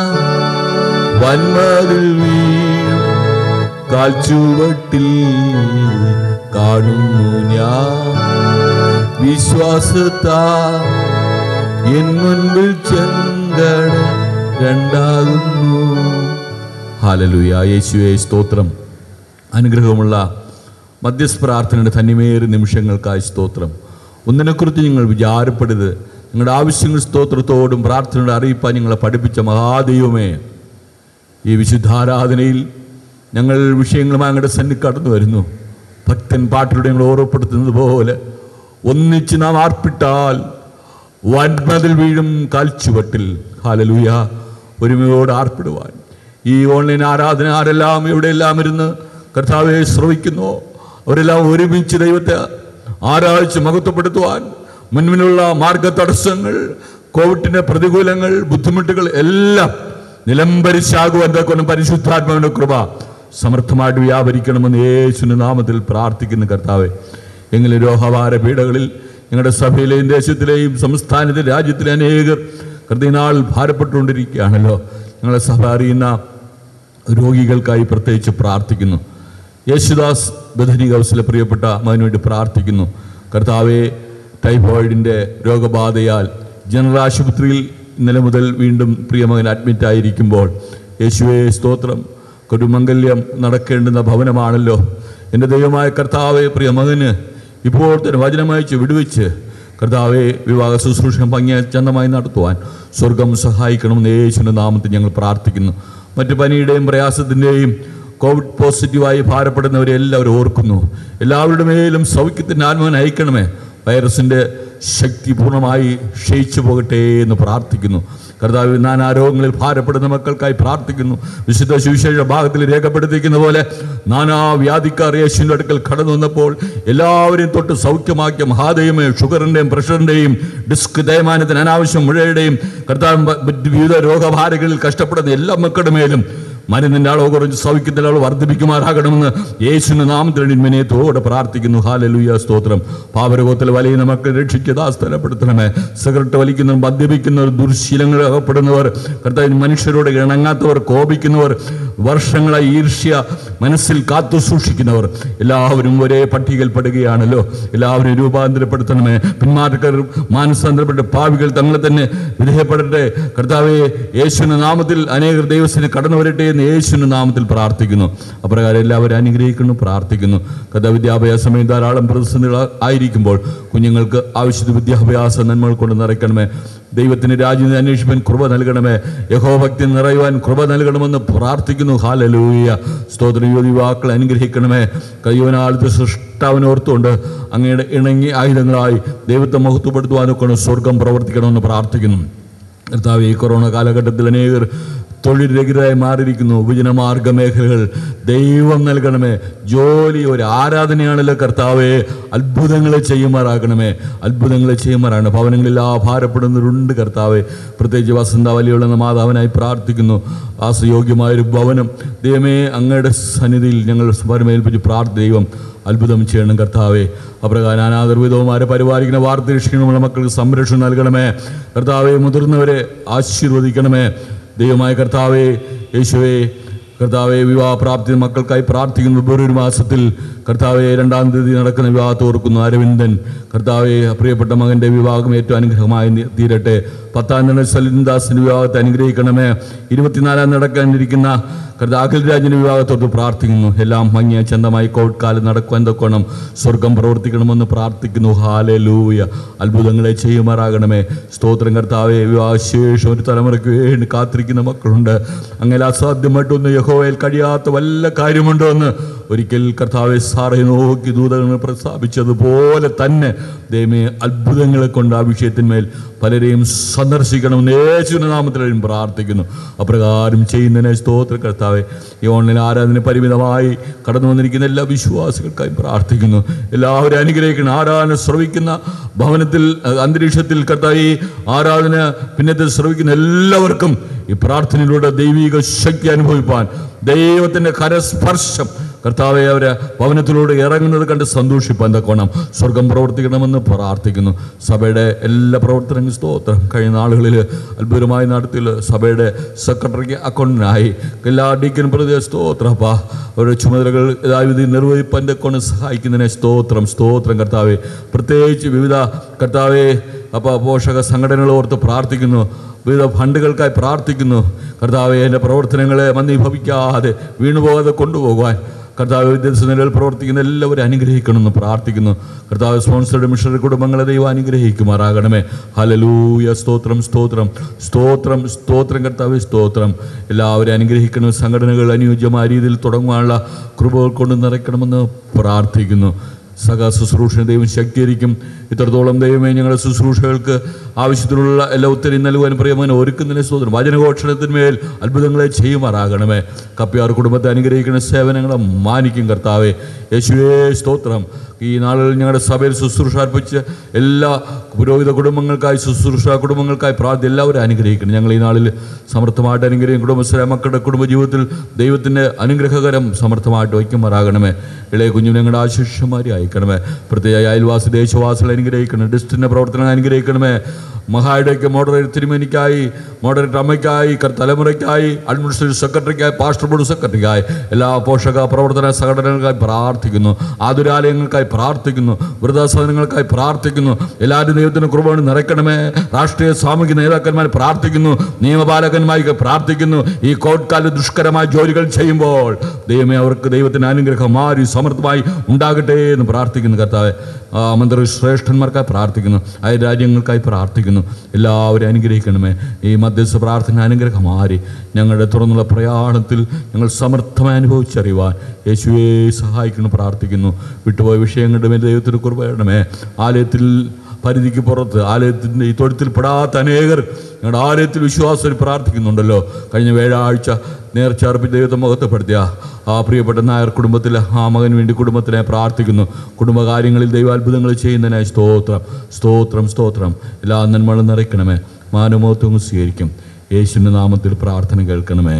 വൻവാതിൽ വീഴും കാൽച്ചുവട്ടിൽ കാണുന്നു ഞാൻ വിശ്വാസത്താ എൻ മുൻപിൽ ചെങ്കട രണ്ടാകുന്നു ഹാലലുയ യേശുവേ സ്തോത്രം അനുഗ്രഹമുള്ള മധ്യസ്ഥ പ്രാർത്ഥനയുടെ ധന്യമേറിയ നിമിഷങ്ങൾക്കായി സ്തോത്രം ഒന്നിനെക്കുറിച്ച് നിങ്ങൾ വിചാരപ്പെടരുത് നിങ്ങളുടെ ആവശ്യങ്ങൾ സ്തോത്രത്തോടും പ്രാർത്ഥനയുടെ അറിയിപ്പാൻ നിങ്ങളെ പഠിപ്പിച്ച മഹാദൈവമേ ഈ വിശുദ്ധാരാധനയിൽ ഞങ്ങൾ വിഷയങ്ങളുമായി ഞങ്ങളുടെ സന്നി കടന്നു വരുന്നു ഭക്തൻ പാട്ടിലൂടെ ഞങ്ങൾ ഓർമ്മപ്പെടുത്തുന്നത് പോലെ ഒന്നിച്ച് നാം ആർപ്പിട്ടാൽ വൻമതിൽ വീഴും കാൽച്ചുവട്ടിൽ ഹാലലൂയ ഒരുമയോട് ആർപ്പിടുവാൻ ഈ ഓൺലൈൻ ആരാധന ആരെല്ലാം എവിടെയെല്ലാം ഇരുന്ന് കർത്താവെ ശ്രവിക്കുന്നു അവരെല്ലാം ഒരുമിച്ച് ദൈവത്തെ ആരാഴ്ച മഹത്വപ്പെടുത്തുവാൻ മുൻപിലുള്ള മാർഗ തടസ്സങ്ങൾ കോവിഡിന്റെ പ്രതികൂലങ്ങൾ ബുദ്ധിമുട്ടുകൾ എല്ലാം നിലംപരിശാകുവാൻ തക്കൊന്നും പരിശുദ്ധാത്മാവിന്റെ കൃപ സമർത്ഥമായിട്ട് വ്യാപരിക്കണമെന്ന് യേശുവിന്റെ നാമത്തിൽ പ്രാർത്ഥിക്കുന്ന കർത്താവെ എങ്കിലും രോഗഭാര പീഡകളിൽ ഞങ്ങളുടെ സഭയിലെയും ദേശത്തിലെയും സംസ്ഥാനത്തെ രാജ്യത്തിലെ അനേകർ കൃത്യനാൾ ഭാരപ്പെട്ടുകൊണ്ടിരിക്കുകയാണല്ലോ ഞങ്ങളെ സഭ അറിയുന്ന രോഗികൾക്കായി പ്രത്യേകിച്ച് പ്രാർത്ഥിക്കുന്നു യേശുദാസ് ബദനി ഹൗസിലെ പ്രിയപ്പെട്ട മകന് വേണ്ടി പ്രാർത്ഥിക്കുന്നു കർത്താവെ ടൈഫോയിഡിൻ്റെ രോഗബാധയാൽ ജനറൽ ആശുപത്രിയിൽ ഇന്നലെ മുതൽ വീണ്ടും പ്രിയമകൻ അഡ്മിറ്റ് ആയിരിക്കുമ്പോൾ യേശുവെ സ്തോത്രം കൊടുമംഗല്യം നടക്കേണ്ടുന്ന ഭവനമാണല്ലോ എൻ്റെ ദൈവമായ കർത്താവെ പ്രിയമകന് ഇപ്പോൾ തന്നെ വചനമയച്ച് വിടുവിച്ച് കർത്താവെ വിവാഹ ശുശ്രൂഷ ഭംഗിയ ചന്തമായി നടത്തുവാൻ സ്വർഗം സഹായിക്കണമെന്ന് യേശുവിൻ്റെ നാമത്തിൽ ഞങ്ങൾ പ്രാർത്ഥിക്കുന്നു മറ്റു പനിയുടെയും പ്രയാസത്തിൻ്റെയും കോവിഡ് പോസിറ്റീവായി ഭാരപ്പെടുന്നവരെ എല്ലാവരും ഓർക്കുന്നു എല്ലാവരുടെ മേലും സൗഖ്യത്തിൻ്റെ ആത്മാവൻ അയക്കണമേ വൈറസിൻ്റെ ശക്തി പൂർണ്ണമായി ക്ഷയിച്ചു പോകട്ടെ എന്ന് പ്രാർത്ഥിക്കുന്നു കർത്താവ് നാനാരോഗങ്ങളിൽ ഭാരപ്പെടുന്ന മക്കൾക്കായി പ്രാർത്ഥിക്കുന്നു വിശുദ്ധ സുവിശേഷ ഭാഗത്തിൽ രേഖപ്പെടുത്തിയിരിക്കുന്ന പോലെ നാനാ വ്യാധിക്കാർ യേശുവിൻ്റെ അടുക്കൽ കടന്നു വന്നപ്പോൾ എല്ലാവരെയും തൊട്ട് സൗഖ്യമാക്കിയ മഹാദൈവമേ ഷുഗറിൻ്റെയും പ്രഷറിൻ്റെയും ഡിസ്ക് തേയ്മാനത്തിന് അനാവശ്യം മുഴയുടെയും കർത്താവ് മറ്റ് വിവിധ രോഗഭാരകളിൽ കഷ്ടപ്പെടുന്ന എല്ലാ മക്കളുടെ മേലും മരുന്നിൻ്റെ അളവ് കുറച്ച് സൗഖ്യത്തിൻ്റെ അളവ് വർദ്ധിപ്പിക്കുമാറാകണമെന്ന് യേശുവിൻ്റെ നാമത്തിൽ വിനയത്തോടെ പ്രാർത്ഥിക്കുന്നു ഹാലലുയ സ്തോത്രം പാപരകോത്തിൽ വലയുന്ന മക്കളെ രക്ഷിച്ചതാ സ്ഥലപ്പെടുത്തണമേ സിഗരറ്റ് വലിക്കുന്നവർ മദ്യപിക്കുന്നവർ ദുർശീലങ്ങൾ അകപ്പെടുന്നവർ കർത്താവിന് മനുഷ്യരോട് ഇണങ്ങാത്തവർ കോപിക്കുന്നവർ വർഷങ്ങളായി ഈർഷ്യ മനസ്സിൽ കാത്തു സൂക്ഷിക്കുന്നവർ എല്ലാവരും ഒരേ പട്ടികയിൽപ്പെടുകയാണല്ലോ എല്ലാവരും രൂപാന്തരപ്പെടുത്തണമേ പിന്മാറ്റക്കാർ മാനസാന്തരപ്പെട്ട പാവികൾ തങ്ങളെ തന്നെ വിധേയപ്പെടട്ടെ കർത്താവെ യേശുവിന്റെ നാമത്തിൽ അനേകർ ദൈവത്തിന് കടന്നു വരട്ടെ എന്ന് യേശുവിന്റെ നാമത്തിൽ പ്രാർത്ഥിക്കുന്നു അപ്രകാരം എല്ലാവരും അനുഗ്രഹിക്കുന്നു പ്രാർത്ഥിക്കുന്നു കഥ വിദ്യാഭ്യാസമേ ധാരാളം പ്രതിസന്ധികൾ ആയിരിക്കുമ്പോൾ കുഞ്ഞുങ്ങൾക്ക് ആവശ്യത്തിന് വിദ്യാഭ്യാസ നന്മകൾ കൊണ്ട് നിറയ്ക്കണമേ ദൈവത്തിന് രാജ്യം അന്വേഷിപ്പാൻ കൃപ നൽകണമേ യഹോഭക്തി നിറയുവാൻ കൃപ നൽകണമെന്ന് പ്രാർത്ഥിക്കുന്നു ഹാലലൂയ സ്തോത്ര യുവാക്കളെ അനുഗ്രഹിക്കണമേ കയ്യോനാളത്തെ സൃഷ്ടാവിനെ ഓർത്തുകൊണ്ട് അങ്ങയുടെ ഇണങ്ങി ആയുധങ്ങളായി ദൈവത്തെ മഹത്വപ്പെടുത്തുവാനൊക്കെ സ്വർഗം പ്രവർത്തിക്കണമെന്ന് പ്രാർത്ഥിക്കുന്നു കർത്താവ് ഈ കൊറോണ കാലഘട്ടത്തിൽ അനേകർ തൊഴിൽ രഹിതരായി മാറിയിരിക്കുന്നു ഉപജനമാർഗ മേഖലകൾ ദൈവം നൽകണമേ ജോലി ഒരു ആരാധനയാണല്ലോ കർത്താവെ അത്ഭുതങ്ങളെ ചെയ്യുമാറാകണമേ അത്ഭുതങ്ങളെ ചെയ്യുമാറാണ് ഭവനങ്ങളിൽ ആ ഭാരപ്പെടുന്നവരുണ്ട് കർത്താവെ പ്രത്യേകിച്ച് വസന്താവലിയുള്ള മാതാവിനായി പ്രാർത്ഥിക്കുന്നു ആശ്രയോഗ്യമായൊരു ഭവനം ദൈവമേ അങ്ങയുടെ സന്നിധിയിൽ ഞങ്ങൾ പരമേൽപ്പിച്ച് പ്രാർത്ഥ ദൈവം അത്ഭുതം ചെയ്യണം കർത്താവെ അപ്രകാരം അനാദർവിധവുമാരെ പരിപാലിക്കുന്ന വാർത്ത ക്ഷീണമുള്ള മക്കൾക്ക് സംരക്ഷണം നൽകണമേ കർത്താവെ മുതിർന്നവരെ ആശീർവദിക്കണമേ ദൈവമായ കർത്താവെ യേശുവെ കർത്താവെ വിവാഹപ്രാപ്തി മക്കൾക്കായി പ്രാർത്ഥിക്കുന്നു ഫെബ്രുവരി മാസത്തിൽ കർത്താവെ രണ്ടാം തീയതി നടക്കുന്ന വിവാഹത്തെ ഓർക്കുന്നു അരവിന്ദൻ കർത്താവെ പ്രിയപ്പെട്ട മകൻ്റെ വിവാഹം ഏറ്റവും അനുഗ്രഹമായി നി- തീരട്ടെ പത്താം തീയതി സലിൻദാസിൻ്റെ വിവാഹത്തെ അനുഗ്രഹിക്കണമേ ഇരുപത്തിനാലാം നടക്കാനിരിക്കുന്ന കർത്താവ് അഖിൽ രാജിൻ്റെ വിവാഹത്തോട്ട് പ്രാർത്ഥിക്കുന്നു എല്ലാം ഭംഗിയ ചന്തമായി കോവിഡ് കാലം നടക്കുവാൻ തൊക്കണം സ്വർഗം പ്രവർത്തിക്കണമെന്ന് പ്രാർത്ഥിക്കുന്നു ഹാലെ ലൂയ അത്ഭുതങ്ങളെ ചെയ്യുമാറാകണമേ സ്തോത്രം കർത്താവെ വിവാഹശേഷം ഒരു തലമുറയ്ക്ക് വേണ്ടി കാത്തിരിക്കുന്ന മക്കളുണ്ട് അങ്ങനെ അസാധ്യമായിട്ടൊന്ന് യഹോവയിൽ കഴിയാത്ത വല്ല കാര്യമുണ്ടോ എന്ന് ഒരിക്കൽ കർത്താവെ സാറെ നോക്കി ദൂതങ്ങൾ പ്രസ്താവിച്ചതുപോലെ തന്നെ ദൈവമേ അത്ഭുതങ്ങളെ കൊണ്ട് ആ വിഷയത്തിന്മേൽ പലരെയും സന്ദർശിക്കണമെന്ന് യേശുവിന്റെ നാമത്തിലും പ്രാർത്ഥിക്കുന്നു അപ്രകാരം ചെയ്യുന്നതിനെ സ്തോത്ര കർത്താവെ ഈ ഓൺലൈൻ ആരാധന പരിമിതമായി കടന്നു വന്നിരിക്കുന്ന എല്ലാ വിശ്വാസികൾക്കായും പ്രാർത്ഥിക്കുന്നു എല്ലാവരും അനുഗ്രഹിക്കണം ആരാധന ശ്രവിക്കുന്ന ഭവനത്തിൽ അഹ് അന്തരീക്ഷത്തിൽ കർത്താവ് ഈ ആരാധന പിന്നത്തിൽ ശ്രവിക്കുന്ന എല്ലാവർക്കും ഈ പ്രാർത്ഥനയിലൂടെ ദൈവിക ശക്തി അനുഭവിപ്പാൻ ദൈവത്തിന്റെ കരസ്പർശം കർത്താവെ അവരെ ഭവനത്തിലൂടെ ഇറങ്ങുന്നത് കണ്ട് സന്തോഷിപ്പാൻ തക്കോണം സ്വർഗം പ്രവർത്തിക്കണമെന്ന് പ്രാർത്ഥിക്കുന്നു സഭയുടെ എല്ലാ പ്രവർത്തനങ്ങളും സ്തോത്രം കഴിഞ്ഞ നാളുകളിൽ അത്ഭുതമായി നടത്തിയ സഭയുടെ സെക്രട്ടറിക്ക് അക്കൗണ്ടിനായി എല്ലാ ഡീക്കൻ പ്രതി സ്തോത്രപ്പാ അവരുടെ ചുമതലകൾ യഥാവിധി നിർവഹിപ്പാൻ തക്കോണം സഹായിക്കുന്നതിനെ സ്തോത്രം സ്തോത്രം കർത്താവെ പ്രത്യേകിച്ച് വിവിധ കർത്താവെ അപ്പോൾ പോഷക സംഘടനകൾ ഓർത്ത് പ്രാർത്ഥിക്കുന്നു വിവിധ ഫണ്ടുകൾക്കായി പ്രാർത്ഥിക്കുന്നു കർത്താവെ എൻ്റെ പ്രവർത്തനങ്ങളെ മന്ദീഭവിക്കാതെ വീണുപോകാതെ കൊണ്ടുപോകുവാൻ കർത്താവ് വിദ്യാഭ്യാസ നിലയിൽ പ്രവർത്തിക്കുന്ന എല്ലാവരും അനുഗ്രഹിക്കണമെന്ന് പ്രാർത്ഥിക്കുന്നു കർത്താവ് സ്പോൺസറുടെ മിഷണറി കുടുംബങ്ങളെ ദൈവം അനുഗ്രഹിക്കുമാറാകണമേ ഹലലൂയ സ്തോത്രം സ്തോത്രം സ്തോത്രം സ്തോത്രം കർത്താവ് സ്തോത്രം എല്ലാവരും അനുഗ്രഹിക്കണം സംഘടനകൾ അനുയോജ്യമായ രീതിയിൽ തുടങ്ങുവാനുള്ള കൃപകൾ കൊണ്ട് നിറയ്ക്കണമെന്ന് പ്രാർത്ഥിക്കുന്നു സഹ ശുശ്രൂഷ ദൈവം ശക്തീകരിക്കും ഇത്രത്തോളം ദൈവമേ ഞങ്ങളുടെ ശുശ്രൂഷകൾക്ക് ആവശ്യത്തിനുള്ള എല്ലാ ഉത്തരം നൽകുവാൻ പ്രിയമൻ ഒരുക്കുന്നതിനെ സ്തോത്രം വചനഘോഷണത്തിന്മേൽ അത്ഭുതങ്ങളെ ചെയ്യുമാറാകണമേ കപ്പിയാർ കുടുംബത്തെ അനുഗ്രഹിക്കുന്ന സേവനങ്ങളെ മാനിക്കും കർത്താവെ യേശുവേ സ്തോത്രം ഈ നാളുകളിൽ ഞങ്ങളുടെ സഭയിൽ ശുശ്രൂഷ അർപ്പിച്ച് എല്ലാ പുരോഹിത കുടുംബങ്ങൾക്കായി ശുശ്രൂഷ കുടുംബങ്ങൾക്കായി പ്രാർത്ഥന എല്ലാവരും അനുഗ്രഹിക്കണം ഞങ്ങൾ ഈ നാളിൽ സമർത്ഥമായിട്ട് അനുഗ്രഹിക്കും കുടുംബസ്ഥ മക്കളുടെ കുടുംബജീവിതത്തിൽ ദൈവത്തിൻ്റെ അനുഗ്രഹകരം സമർത്ഥമായിട്ട് വയ്ക്കുമാറാകണമേ ഇളയ കുഞ്ഞു ഞങ്ങളുടെ ആശിഷ്യന്മാരെ അയക്കണമേ പ്രത്യേക അയൽവാസി ദേശവാസികളെ അനുഗ്രഹിക്കണം ഡിസ്റ്റിൻ്റെ പ്രവർത്തനം അനുഗ്രഹിക്കണമേ മഹായുടെയൊക്കെ മോഡറേറ്റ് തിരുമേനിക്കായി മോഡറേറ്റ് അമ്മയ്ക്കായി കർ- തലമുറയ്ക്കായി അഡ്മിനിസ്ട്രേറ്റീവ് സെക്രട്ടറിക്കായി പാസ്റ്റർ ബോർഡ് സെക്രട്ടറിക്കായി എല്ലാ പോഷക പ്രവർത്തന സംഘടനകൾക്കായി പ്രാർത്ഥിക്കുന്നു ആതുരാലയങ്ങൾക്കായി പ്രാർത്ഥിക്കുന്നു വൃദ്ധാസദനങ്ങൾക്കായി പ്രാർത്ഥിക്കുന്നു എല്ലാവരും ദൈവത്തിന് കുർബാന നിറയ്ക്കണമേ രാഷ്ട്രീയ സാമൂഹിക നേതാക്കന്മാർ പ്രാർത്ഥിക്കുന്നു നിയമപാലകന്മാർക്ക് പ്രാർത്ഥിക്കുന്നു ഈ കോട്ട്കാല ദുഷ്കരമായ ജോലികൾ ചെയ്യുമ്പോൾ ദൈവമേ അവർക്ക് ദൈവത്തിന് അനുഗ്രഹം മാറി സമൃദ്ധമായി ഉണ്ടാകട്ടെ എന്ന് പ്രാർത്ഥിക്കുന്നു കർത്താവെ ആ മന്ത്രി ശ്രേഷ്ഠന്മാർക്കായി പ്രാർത്ഥിക്കുന്നു അയൽ രാജ്യങ്ങൾക്കായി പ്രാർത്ഥിക്കുന്നു എല്ലാവരും അനുഗ്രഹിക്കണമേ ഈ മധ്യസ്ഥ പ്രാർത്ഥന അനുഗ്രഹം മാറി ഞങ്ങളുടെ തുറന്നുള്ള പ്രയാണത്തിൽ ഞങ്ങൾ സമർത്ഥമായി അനുഭവിച്ചറിയുവാൻ യേശുവെ സഹായിക്കുന്നു പ്രാർത്ഥിക്കുന്നു വിട്ടുപോയ വിഷയങ്ങളുടെ മേൽ ദൈവത്തിന് കുറിപ്പിടണമേ ആലയത്തിൽ പരിധിക്ക് പുറത്ത് ആലയത്തിൻ്റെ ഈ തൊഴുത്തിൽ പെടാത്ത അനേകർ ഞങ്ങളുടെ ആലയത്തിൽ വിശ്വാസത്തിൽ പ്രാർത്ഥിക്കുന്നുണ്ടല്ലോ കഴിഞ്ഞ വ്യാഴാഴ്ച നേർച്ചർപ്പി ദൈവത്തെ മുഖത്തപ്പെടുത്തിയ ആ പ്രിയപ്പെട്ട നായർ കുടുംബത്തിലെ ആ മകന് വേണ്ടി കുടുംബത്തിനെ പ്രാർത്ഥിക്കുന്നു കുടുംബകാര്യങ്ങളിൽ ദൈവാത്ഭുതങ്ങൾ ചെയ്യുന്നതിനായി സ്തോത്രം സ്തോത്രം സ്തോത്രം എല്ലാ നന്മകളും നിറയ്ക്കണമേ മാനമോത്വം സ്വീകരിക്കും യേശുവിൻ്റെ നാമത്തിൽ പ്രാർത്ഥന കേൾക്കണമേ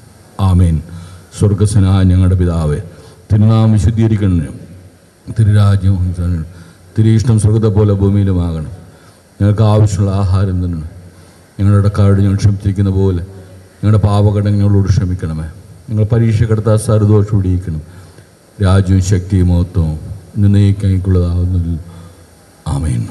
ആമേൻ സ്വർഗസ്വനായ ഞങ്ങളുടെ പിതാവേ തിരുനാമം വിശുദ്ധീകരിക്കണമേ തിരുരാജ്യം തിരീഷ്ടം സ്വർഗത്തെ പോലെ ഭൂമിയിലുമാകണം ഞങ്ങൾക്ക് ആവശ്യമുള്ള ആഹാരം തന്നെ ഞങ്ങളുടെ കാട് ഞങ്ങൾ ക്ഷമിച്ചിരിക്കുന്ന പോലെ ഞങ്ങളുടെ പാപഘടനകളോട് ക്ഷമിക്കണമേ ഞങ്ങൾ പരീക്ഷ കടത്താൻ സർദോഷം ഇടിയിക്കണം രാജ്യവും ശക്തിയും മഹത്വവും നിർണ്ണയിക്കാനുള്ളതാവുന്നതിൽ ആമേൻ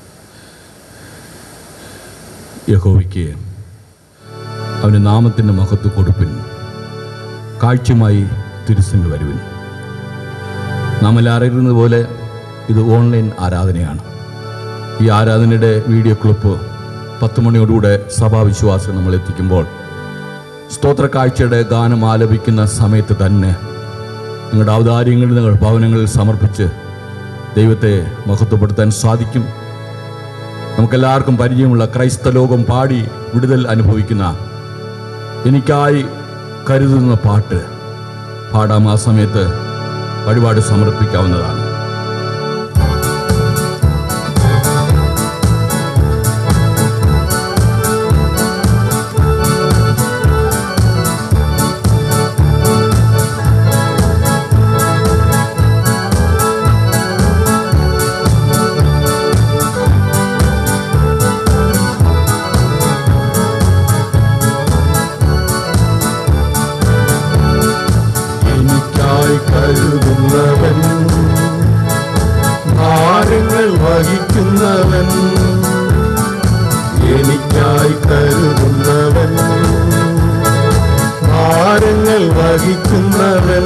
യഹോവയ്ക്ക് അവൻ്റെ നാമത്തിൻ്റെ മഹത്വ കൊടുപ്പിൻ കാഴ്ചയുമായി തിരുസിൻ്റെ വരുവിൻ നാം എല്ലാം അറിയുന്നത് പോലെ ഇത് ഓൺലൈൻ ആരാധനയാണ് ഈ ആരാധനയുടെ വീഡിയോ ക്ലിപ്പ് പത്ത് മണിയോടുകൂടെ സഭാവിശ്വാസം നമ്മൾ എത്തിക്കുമ്പോൾ സ്തോത്ര കാഴ്ചയുടെ ഗാനം ആലപിക്കുന്ന സമയത്ത് തന്നെ നിങ്ങളുടെ ഔദാര്യങ്ങളിൽ നിങ്ങൾ ഭവനങ്ങളിൽ സമർപ്പിച്ച് ദൈവത്തെ മഹത്വപ്പെടുത്താൻ സാധിക്കും നമുക്കെല്ലാവർക്കും പരിചയമുള്ള ക്രൈസ്ത ലോകം പാടി വിടുതൽ അനുഭവിക്കുന്ന എനിക്കായി കരുതുന്ന പാട്ട് പാടാം ആ സമയത്ത് വഴിപാട് സമർപ്പിക്കാവുന്നതാണ് യേശുവേ എനിക്കായി കരുതുന്നവൻ ഭാരങ്ങൾ വഹിക്കുന്നവൻ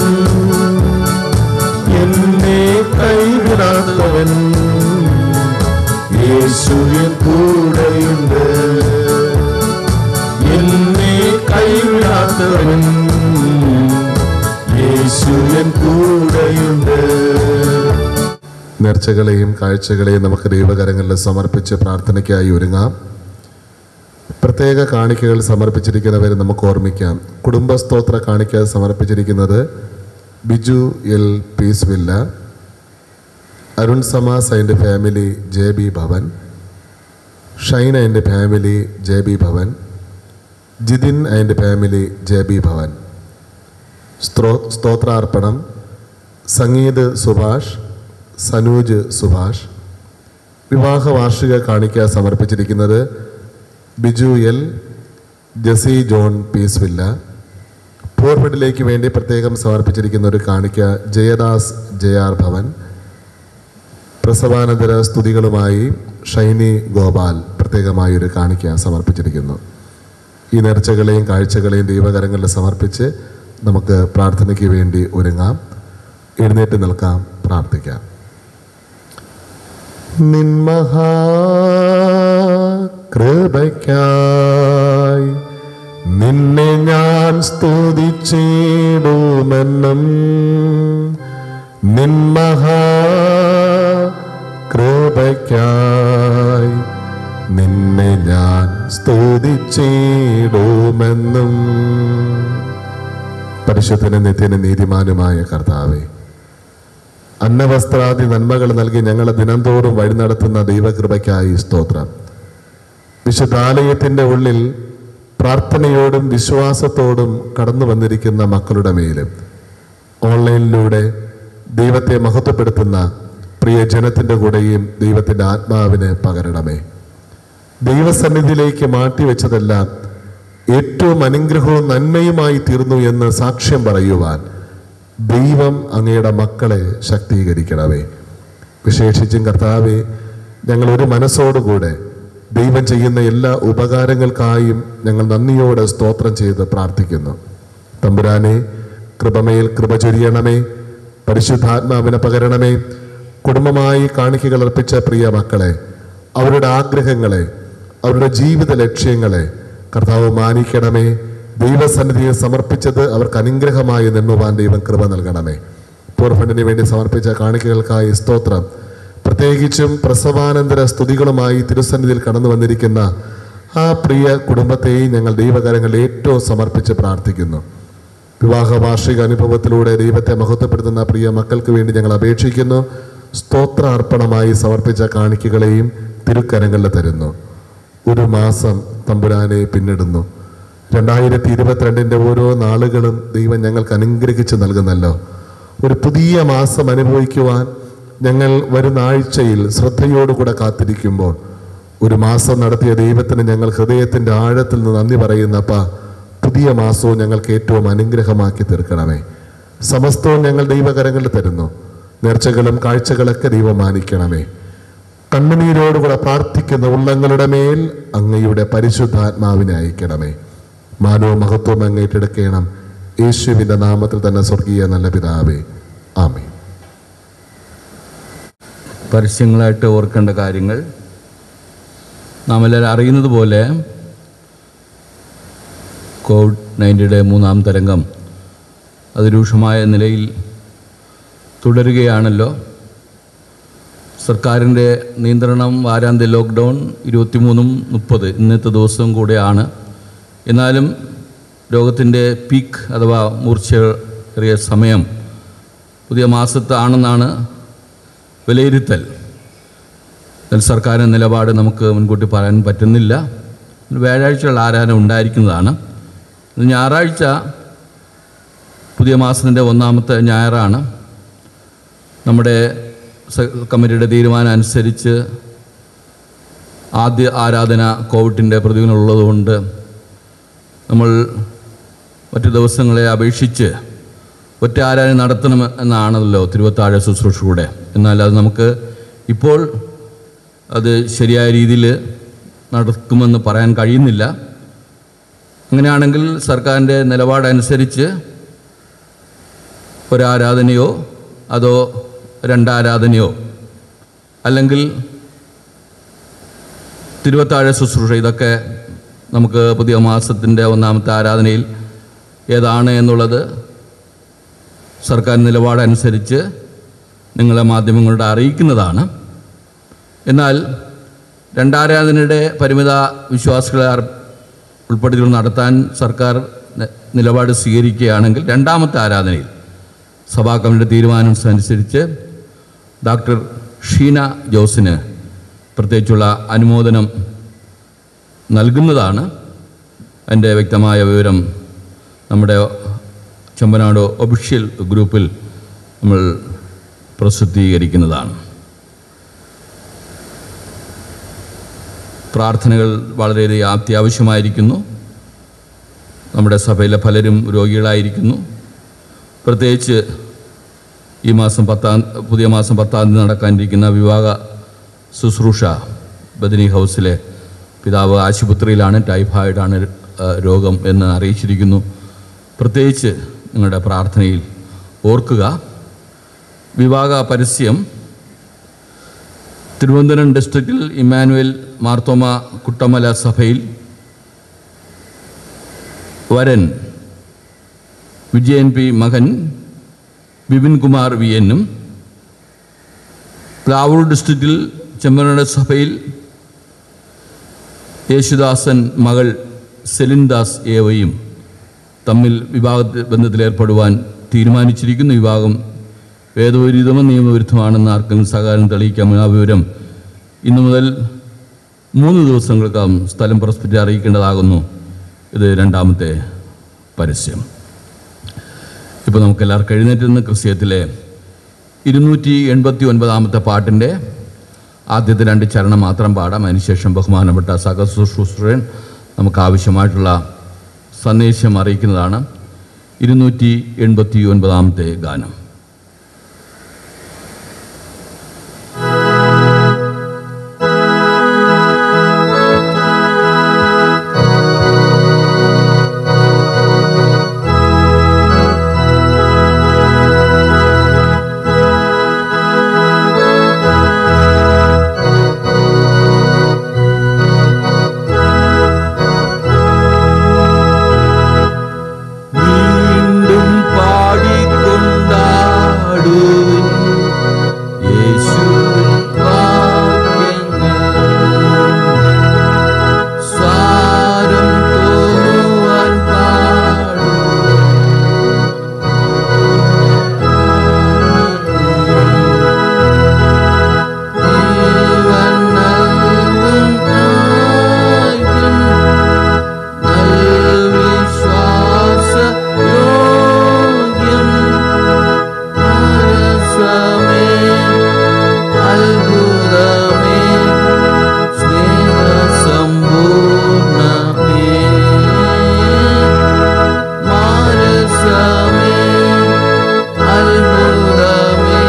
എന്നെ കൈവിടാത്തവൻ യേശുവിൻ കൂടെയുണ്ട് എന്നെ കൈവിടാത്തവൻ യേശുവിൻ കൂടെയുണ്ട് നേർച്ചകളെയും കാഴ്ചകളെയും നമുക്ക് ദൈവകരങ്ങളിൽ സമർപ്പിച്ച് പ്രാർത്ഥനയ്ക്കായി ഒരുങ്ങാം പ്രത്യേക കാണിക്കകൾ സമർപ്പിച്ചിരിക്കുന്നവരെ നമുക്ക് ഓർമ്മിക്കാം കുടുംബസ്തോത്ര കാണിക്ക സമർപ്പിച്ചിരിക്കുന്നത് Biju L peace villa Arun സമാസ് അതിൻ്റെ family J B Bhavan Shine അതിൻ്റെ family J B Bhavan Jithin അതിൻ്റെ ഫാമിലി ജെ ബി ഭവൻ സ്ത്രോ സ്തോത്രാർപ്പണം സംഗീത് സുഭാഷ് സനൂജ് സുഭാഷ് വിവാഹ വാർഷിക കാണിക്ക സമർപ്പിച്ചിരിക്കുന്നത് Biju L Jessy John peace villa പോർഫിഡിലേക്ക് വേണ്ടി പ്രത്യേകം സമർപ്പിച്ചിരിക്കുന്ന ഒരു കാണിക്ക ജയദാസ് ജയാർ ഭവൻ പ്രസവാനന്തര സ്തുതികളുമായി ഷൈനി ഗോപാൽ പ്രത്യേകമായി ഒരു കാണിക്ക സമർപ്പിച്ചിരിക്കുന്നു ഈ നേർച്ചകളെയും കാഴ്ചകളെയും ദൈവകരങ്ങളിൽ സമർപ്പിച്ച് നമുക്ക് പ്രാർത്ഥനയ്ക്ക് വേണ്ടി ഒരുങ്ങാം എഴുന്നേറ്റ് നിൽക്കാം പ്രാർത്ഥിക്കാം നിന്മഹാ കൃപയ്ക്കായി നിന്നെ ഞാൻ സ്തുതിച്ചിടുമെന്നും നിന്മഹാ കൃപയ്ക്കായി നിന്നെ ഞാൻ സ്തുതിച്ചിടുമെന്നും പരിശുദ്ധനും നിത്യനും നീതിമാനുമായ കർത്താവേ അന്നവസ്ത്രാദി നന്മകൾ നൽകി ഞങ്ങളെ ദിനംതോറും വഴി നടത്തുന്ന ദൈവകൃപയ്ക്കായി സ്തോത്രം വിശുദ്ധാലയത്തിൻ്റെ ഉള്ളിൽ പ്രാർത്ഥനയോടും വിശ്വാസത്തോടും കടന്നു വന്നിരിക്കുന്ന മക്കളുടെ മേലും ഓൺലൈനിലൂടെ ദൈവത്തെ മഹത്വപ്പെടുത്തുന്ന പ്രിയ ജനത്തിൻ്റെ കൂടെയും ദൈവത്തിൻ്റെ ആത്മാവിന് പകരണമേ ദൈവസന്നിധിയിലേക്ക് മാറ്റിവെച്ചതെല്ലാം ഏറ്റവും അനുഗ്രഹവും നന്മയുമായി തീർന്നു എന്ന് സാക്ഷ്യം പറയുവാൻ ദൈവം അങ്ങയുടെ മക്കളെ ശക്തീകരിക്കണമേ വിശേഷിച്ചും കർത്താവെ ഞങ്ങൾ ഒരു മനസ്സോടുകൂടെ ദൈവം ചെയ്യുന്ന എല്ലാ ഉപകാരങ്ങൾക്കായും ഞങ്ങൾ നന്ദിയോടെ സ്തോത്രം ചെയ്ത് പ്രാർത്ഥിക്കുന്നു തമ്പുരാനെ കൃപമേൽ കൃപ ചൊരിയണമേ പരിശുദ്ധാത്മാവിനെ പകരണമേ കുടുംബമായി കാണിക്കകൾ അർപ്പിച്ച പ്രിയ മക്കളെ അവരുടെ ആഗ്രഹങ്ങളെ അവരുടെ ജീവിത ലക്ഷ്യങ്ങളെ കർത്താവ് മാനിക്കണമേ ദൈവസന്നിധിയെ സമർപ്പിച്ചത് അവർക്ക് അനുഗ്രഹമായി നിന്നുവാൻ ദൈവം കൃപ നൽകണമേ പൂർഫണ്ടിന് വേണ്ടി സമർപ്പിച്ച കാണിക്കകൾക്കായി സ്തോത്രം പ്രത്യേകിച്ചും പ്രസവാനന്തര സ്തുതികളുമായി തിരുസന്നിധിയിൽ കടന്നു വന്നിരിക്കുന്ന ആ പ്രിയ കുടുംബത്തെയും ഞങ്ങൾ ദൈവകരങ്ങളിൽ ഏറ്റവും സമർപ്പിച്ച് പ്രാർത്ഥിക്കുന്നു വിവാഹ വാർഷിക അനുഭവത്തിലൂടെ ദൈവത്തെ മഹത്വപ്പെടുത്തുന്ന പ്രിയ മക്കൾക്ക് വേണ്ടി ഞങ്ങൾ അപേക്ഷിക്കുന്നു സ്തോത്ര അർപ്പണമായി സമർപ്പിച്ച കാണിക്കകളെയും തിരുക്കരങ്ങളിൽ തരുന്നു ഒരു മാസം തമ്പുരാനെ പിന്നിടുന്നു രണ്ടായിരത്തി ഇരുപത്തിരണ്ടിൻ്റെ ഓരോ നാളുകളും ദൈവം ഞങ്ങൾക്ക് അനുഗ്രഹിച്ച് നൽകുന്നല്ലോ ഒരു പുതിയ മാസം അനുഭവിക്കുവാൻ ഞങ്ങൾ വരുന്ന ആഴ്ചയിൽ ശ്രദ്ധയോടുകൂടെ കാത്തിരിക്കുമ്പോൾ ഒരു മാസം നടത്തിയ ദൈവത്തിന് ഞങ്ങൾ ഹൃദയത്തിൻ്റെ ആഴത്തിൽ നിന്ന് നന്ദി പറയുന്നപ്പ പുതിയ മാസവും ഞങ്ങൾക്ക് ഏറ്റവും അനുഗ്രഹമാക്കി തീർക്കണമേ സമസ്തവും ഞങ്ങൾ ദൈവകരങ്ങളിൽ തരുന്നു നേർച്ചകളും കാഴ്ചകളൊക്കെ ദൈവം മാനിക്കണമേ കണ്ണുനീരോടുകൂടെ പ്രാർത്ഥിക്കുന്ന ഉള്ളങ്ങളുടെ മേൽ അങ്ങയുടെ പരിശുദ്ധാത്മാവിനെ അയക്കണമേ മാനവും മഹത്വവും അങ്ങ് ഏറ്റെടുക്കണം യേശുവിൻ്റെ നാമത്തിൽ തന്നെ സ്വർഗീയ നല്ല പിതാവേ ആമേ പരസ്യങ്ങളായിട്ട് ഓർക്കേണ്ട കാര്യങ്ങൾ നാം എല്ലാവരും അറിയുന്നത് പോലെ കോവിഡ് നയൻറ്റിയുടെ മൂന്നാം തരംഗം അതിരൂക്ഷമായ നിലയിൽ തുടരുകയാണല്ലോ സർക്കാരിൻ്റെ നിയന്ത്രണം വാരാന്ത്യ ലോക്ക്ഡൗൺ ഇരുപത്തിമൂന്നും മുപ്പത് ഇന്നത്തെ ദിവസവും കൂടെയാണ് എന്നാലും രോഗത്തിൻ്റെ പീക്ക് അഥവാ മൂർച്ചയേറിയ സമയം പുതിയ മാസത്താണെന്നാണ് വിലയിരുത്തൽ എന്നാൽ സർക്കാരിൻ്റെ നിലപാട് നമുക്ക് മുൻകൂട്ടി പറയാൻ പറ്റുന്നില്ല വ്യാഴാഴ്ചയുള്ള ആരാധന ഉണ്ടായിരിക്കുന്നതാണ് ഞായറാഴ്ച പുതിയ മാസത്തിൻ്റെ ഒന്നാമത്തെ ഞായറാണ് നമ്മുടെ സ- കമ്മിറ്റിയുടെ തീരുമാനം അനുസരിച്ച് ആദ്യ ആരാധന കോവിഡിൻ്റെ പ്രതികൂലമുള്ളതുകൊണ്ട് നമ്മൾ മറ്റു ദിവസങ്ങളെ അപേക്ഷിച്ച് ഒറ്റ ആരാധന നടത്തണം എന്നാണല്ലോ തിരുവത്താഴ ശുശ്രൂഷയുടെ എന്നാൽ അത് നമുക്ക് ഇപ്പോൾ അത് ശരിയായ രീതിയിൽ നടക്കുമെന്ന് പറയാൻ കഴിയുന്നില്ല അങ്ങനെയാണെങ്കിൽ സർക്കാരിൻ്റെ നിലപാടനുസരിച്ച് ഒരാരാധനയോ അതോ രണ്ടാരാധനയോ അല്ലെങ്കിൽ തിരുവത്താഴ ശുശ്രൂഷ ഇതൊക്കെ നമുക്ക് പുതിയ മാസത്തിൻ്റെ ഒന്നാമത്തെ ആരാധനയിൽ ഏതാണ് എന്നുള്ളത് സർക്കാർ നിലപാടനുസരിച്ച് നിങ്ങളെ മാധ്യമങ്ങളുടെ അറിയിക്കുന്നതാണ് എന്നാൽ രണ്ടാരാധനയുടെ പരിമിത വിശ്വാസികളെ അർ- ഉൾപ്പെടുത്തി നടത്താൻ സർക്കാർ നി- നിലപാട് സ്വീകരിക്കുകയാണെങ്കിൽ രണ്ടാമത്തെ ആരാധനയിൽ സഭാ കമ്മിറ്റിയുടെ തീരുമാനം അനുസരിച്ച് ഡോക്ടർ ഷീന ജോസിന് പ്രത്യേകിച്ചുള്ള അനുമോദനം നൽകുന്നതാണ് എൻ്റെ വ്യക്തമായ വിവരം നമ്മുടെ ചെമ്പനാട് ഒഫീഷ്യൽ ഗ്രൂപ്പിൽ നമ്മൾ പ്രസിദ്ധീകരിക്കുന്നതാണ് പ്രാർത്ഥനകൾ വളരെയധികം അത്യാവശ്യമായിരിക്കുന്നു നമ്മുടെ സഭയിലെ പലരും രോഗികളായിരിക്കുന്നു പ്രത്യേകിച്ച് ഈ മാസം പത്താം പുതിയ മാസം പത്താം തീയതി നടക്കാനിരിക്കുന്ന വിവാഹ ശുശ്രൂഷ ബദനി ഹൗസിലെ പിതാവ് ആശുപത്രിയിലാണ് ടൈഫോയിഡാണ് ആ, രോഗം എന്ന് അറിയിച്ചിരിക്കുന്നു പ്രത്യേകിച്ച് നിങ്ങളുടെ പ്രാർത്ഥനയിൽ ഓർക്കുക വിവാഹ പരസ്യം തിരുവനന്തപുരം ഡിസ്ട്രിക്റ്റിൽ ഇമ്മാനുവൽ മാർത്തോമ കുട്ടമല സഭയിൽ വരൻ വിജയൻ പി മകൻ ബിപിൻ കുമാർ വി എന്നും പ്ലാവൂർ ഡിസ്ട്രിക്റ്റിൽ ചെമ്മനാട് സഭയിൽ യേശുദാസൻ മകൾ സെലിൻദാസ് ഏവയും തമ്മിൽ വിവാഹ ബന്ധത്തിലേർപ്പെടുവാൻ തീരുമാനിച്ചിരിക്കുന്നു വിവാഹം വേദവിരുദ്ധമോ നിയമവിരുദ്ധമാണെന്ന് ആർക്കും സഹകാരം തെളിയിക്കാമെന്ന ആ വിവരം ഇന്നു മുതൽ മൂന്ന് ദിവസങ്ങൾക്കകം സ്ഥലം പരസ്പരം അറിയിക്കേണ്ടതാകുന്നു ഇത് രണ്ടാമത്തെ പരസ്യം ഇപ്പോൾ നമുക്ക് എല്ലാവർക്കും എഴുന്നേറ്റ് നിന്ന് ക്രിസ്ത്യത്തിലെ ഇരുന്നൂറ്റി എൺപത്തി ഒൻപതാമത്തെ പാട്ടിൻ്റെ ആദ്യത്തെ രണ്ട് ചരണം മാത്രം പാടാം അതിനുശേഷം ബഹുമാനപ്പെട്ട സഹസുശ്രൂഷകൻ നമുക്ക് ആവശ്യമായിട്ടുള്ള സന്ദേശം അറിയിക്കുന്നതാണ് ഇരുന്നൂറ്റി എൺപത്തി ഒൻപതാമത്തെ ഗാനം വീണ്ടും പാടിക്കൊണ്ടാടുവിൻ യേശുവിൻ വാക്യങ്ങൾ സാരം തോന്നുവാൻ വിശ്വാസയോഗ്യം മനസ്സമേ അത്ഭുതമേ സ്നേഹസമ്പൂർണമേ മനസ്സമേ അത്ഭുതമേ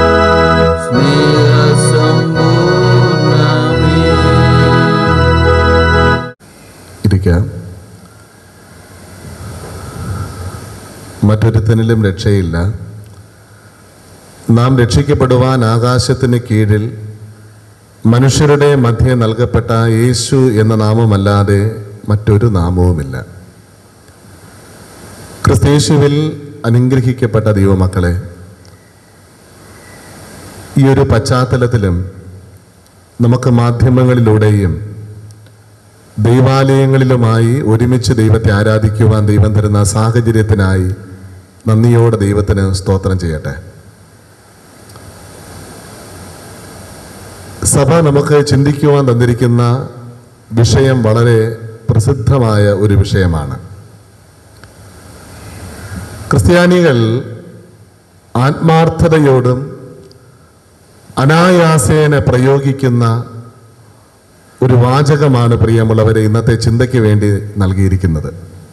സ്നേഹസമ്പൂർണമേ ഇരിക്കാം മറ്റൊരുത്തനിലും രക്ഷയില്ല നാം രക്ഷിക്കപ്പെടുവാൻ ആകാശത്തിന് കീഴിൽ മനുഷ്യരുടെ മധ്യേ നൽകപ്പെട്ട യേശു എന്ന നാമമല്ലാതെ മറ്റൊരു നാമവുമില്ല ക്രിസ്തേശുവിൽ അനുഗ്രഹിക്കപ്പെട്ട ദൈവമക്കളെ ഈ ഒരു പശ്ചാത്തലത്തിലും നമുക്ക് മാധ്യമങ്ങളിലൂടെയും ദൈവാലയങ്ങളിലുമായി ഒരുമിച്ച് ദൈവത്തെ ആരാധിക്കുവാൻ ദൈവം തരുന്ന സാഹചര്യത്തിനായി നന്ദിയോടെ ദൈവത്തിന് സ്തോത്രം ചെയ്യട്ടെ സഭ നമുക്ക് ചിന്തിക്കുവാൻ തന്നിരിക്കുന്ന വിഷയം വളരെ പ്രസിദ്ധമായ ഒരു വിഷയമാണ് ക്രിസ്ത്യാനികൾ ആത്മാർത്ഥതയോടും അനായാസേന പ്രയോഗിക്കുന്ന ഒരു വാചകമാണ് പ്രിയമുള്ളവരെ ഇന്നത്തെ ചിന്തയ്ക്ക് വേണ്ടി നൽകിയിരിക്കുന്നത്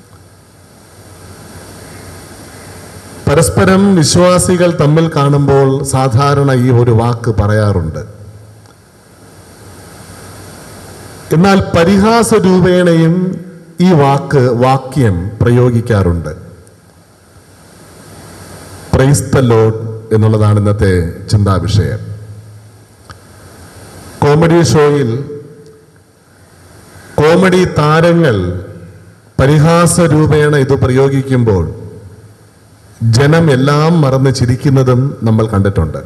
പരസ്പരം വിശ്വാസികൾ തമ്മിൽ കാണുമ്പോൾ സാധാരണ ഈ ഒരു വാക്ക് പറയാറുണ്ട് എന്നാൽ പരിഹാസ രൂപേണയും ഈ വാക്ക് വാക്യം പ്രയോഗിക്കാറുണ്ട് പ്രൈസ് ദ ലോഡ് എന്നുള്ളതാണ് ഇന്നത്തെ ചിന്താവിഷയം കോമഡി ഷോയിൽ കോമഡി താരങ്ങൾ പരിഹാസ രൂപേണ ഇത് പ്രയോഗിക്കുമ്പോൾ ജനം എല്ലാം മറന്ന് ചിരിക്കുന്നതും നമ്മൾ കണ്ടിട്ടുണ്ട്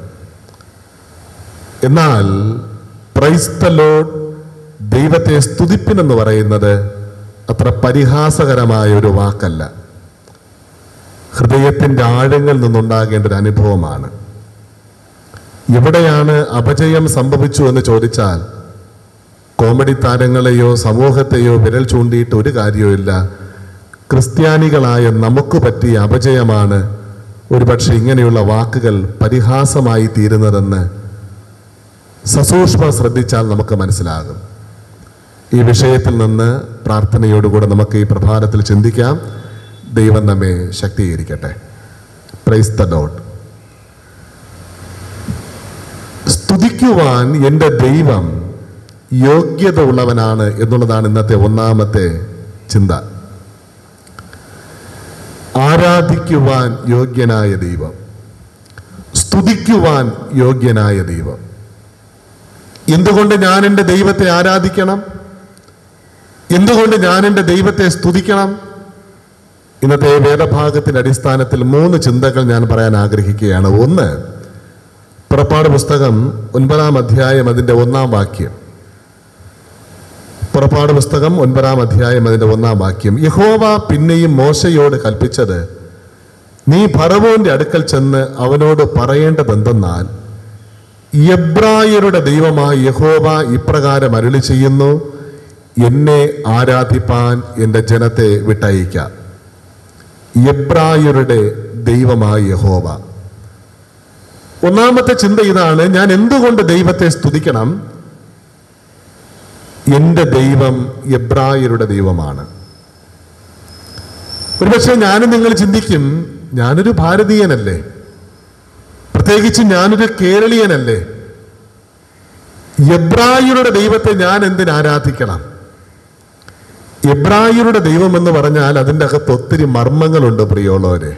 എന്നാൽ പ്രൈസ് ദ ലോഡ് ദൈവത്തെ സ്തുതിപ്പിനെന്ന് പറയുന്നത് അത്ര പരിഹാസകരമായ ഒരു വാക്കല്ല ഹൃദയത്തിന്റെ ആഴങ്ങളിൽ നിന്നുണ്ടാകേണ്ട ഒരു അനുഭവമാണ് എവിടെയാണ് അപജയം സംഭവിച്ചു എന്ന് ചോദിച്ചാൽ കോമഡി താരങ്ങളെയോ സമൂഹത്തെയോ വിരൽ ചൂണ്ടിയിട്ട് ഒരു കാര്യവുമില്ല ക്രിസ്ത്യാനികളായ നമുക്ക് പറ്റിയ അപജയമാണ് ഒരുപക്ഷെ ഇങ്ങനെയുള്ള വാക്കുകൾ പരിഹാസമായി തീരുന്നതെന്ന് സസൂക്ഷ്മം ശ്രദ്ധിച്ചാൽ നമുക്ക് മനസ്സിലാകും ഈ വിഷയത്തിൽ നിന്ന് പ്രാർത്ഥനയോടുകൂടെ നമുക്ക് ഈ പ്രഭാതത്തിൽ ചിന്തിക്കാം ദൈവം നമ്മെ ശക്തീകരിക്കട്ടെ പ്രൈസ് ദ ലോഡ് സ്തുതിക്കുവാൻ എൻ്റെ ദൈവം യോഗ്യത ഉള്ളവനാണ് എന്നുള്ളതാണ് ഇന്നത്തെ ഒന്നാമത്തെ ചിന്ത ആരാധിക്കുവാൻ യോഗ്യനായ ദൈവം സ്തുതിക്കുവാൻ യോഗ്യനായ ദൈവം എന്തുകൊണ്ട് ഞാൻ എൻ്റെ ദൈവത്തെ ആരാധിക്കണം എന്തുകൊണ്ട് ഞാൻ എൻ്റെ ദൈവത്തെ സ്തുതിക്കണം ഇന്നത്തെ വേദഭാഗത്തിന്റെ അടിസ്ഥാനത്തിൽ മൂന്ന് ചിന്തകൾ ഞാൻ പറയാൻ ആഗ്രഹിക്കുകയാണ് ഒന്ന് പുറപ്പാട് പുസ്തകം ഒൻപതാം അധ്യായം അതിന്റെ ഒന്നാം വാക്യം പുറപ്പാട് പുസ്തകം ഒൻപതാം അധ്യായം അതിന്റെ ഒന്നാം വാക്യം യഹോവ പിന്നെയും മോശയോട് കൽപ്പിച്ചത് നീ ഫറവോന്റെ അടുക്കൽ ചെന്ന് അവനോട് പറയേണ്ടതെന്തെന്നാൽ എബ്രായരുടെ ദൈവമായ യഹോവ ഇപ്രകാരം അരുളി ചെയ്യുന്നു എന്നെ ആരാധിപ്പാൻ എൻ്റെ ജനത്തെ വിട്ടയക്കാം എബ്രായരുടെ ദൈവമായ യഹോവ ഒന്നാമത്തെ ചിന്ത ഇതാണ് ഞാൻ എന്തുകൊണ്ട് ദൈവത്തെ സ്തുതിക്കണം എൻ്റെ ദൈവം എബ്രായരുടെ ദൈവമാണ് ഒരുപക്ഷെ ഞാനും നിങ്ങൾ ചിന്തിക്കും ഞാനൊരു ഭാരതീയനല്ലേ പ്രത്യേകിച്ച് ഞാനൊരു കേരളീയനല്ലേ എബ്രായരുടെ ദൈവത്തെ ഞാൻ എന്തിന് ആരാധിക്കണം എബ്രായരുടെ ദൈവം എന്ന് പറഞ്ഞാൽ അതിൻ്റെ അകത്ത് ഒത്തിരി മർമ്മങ്ങളുണ്ട് പ്രിയോളവരെ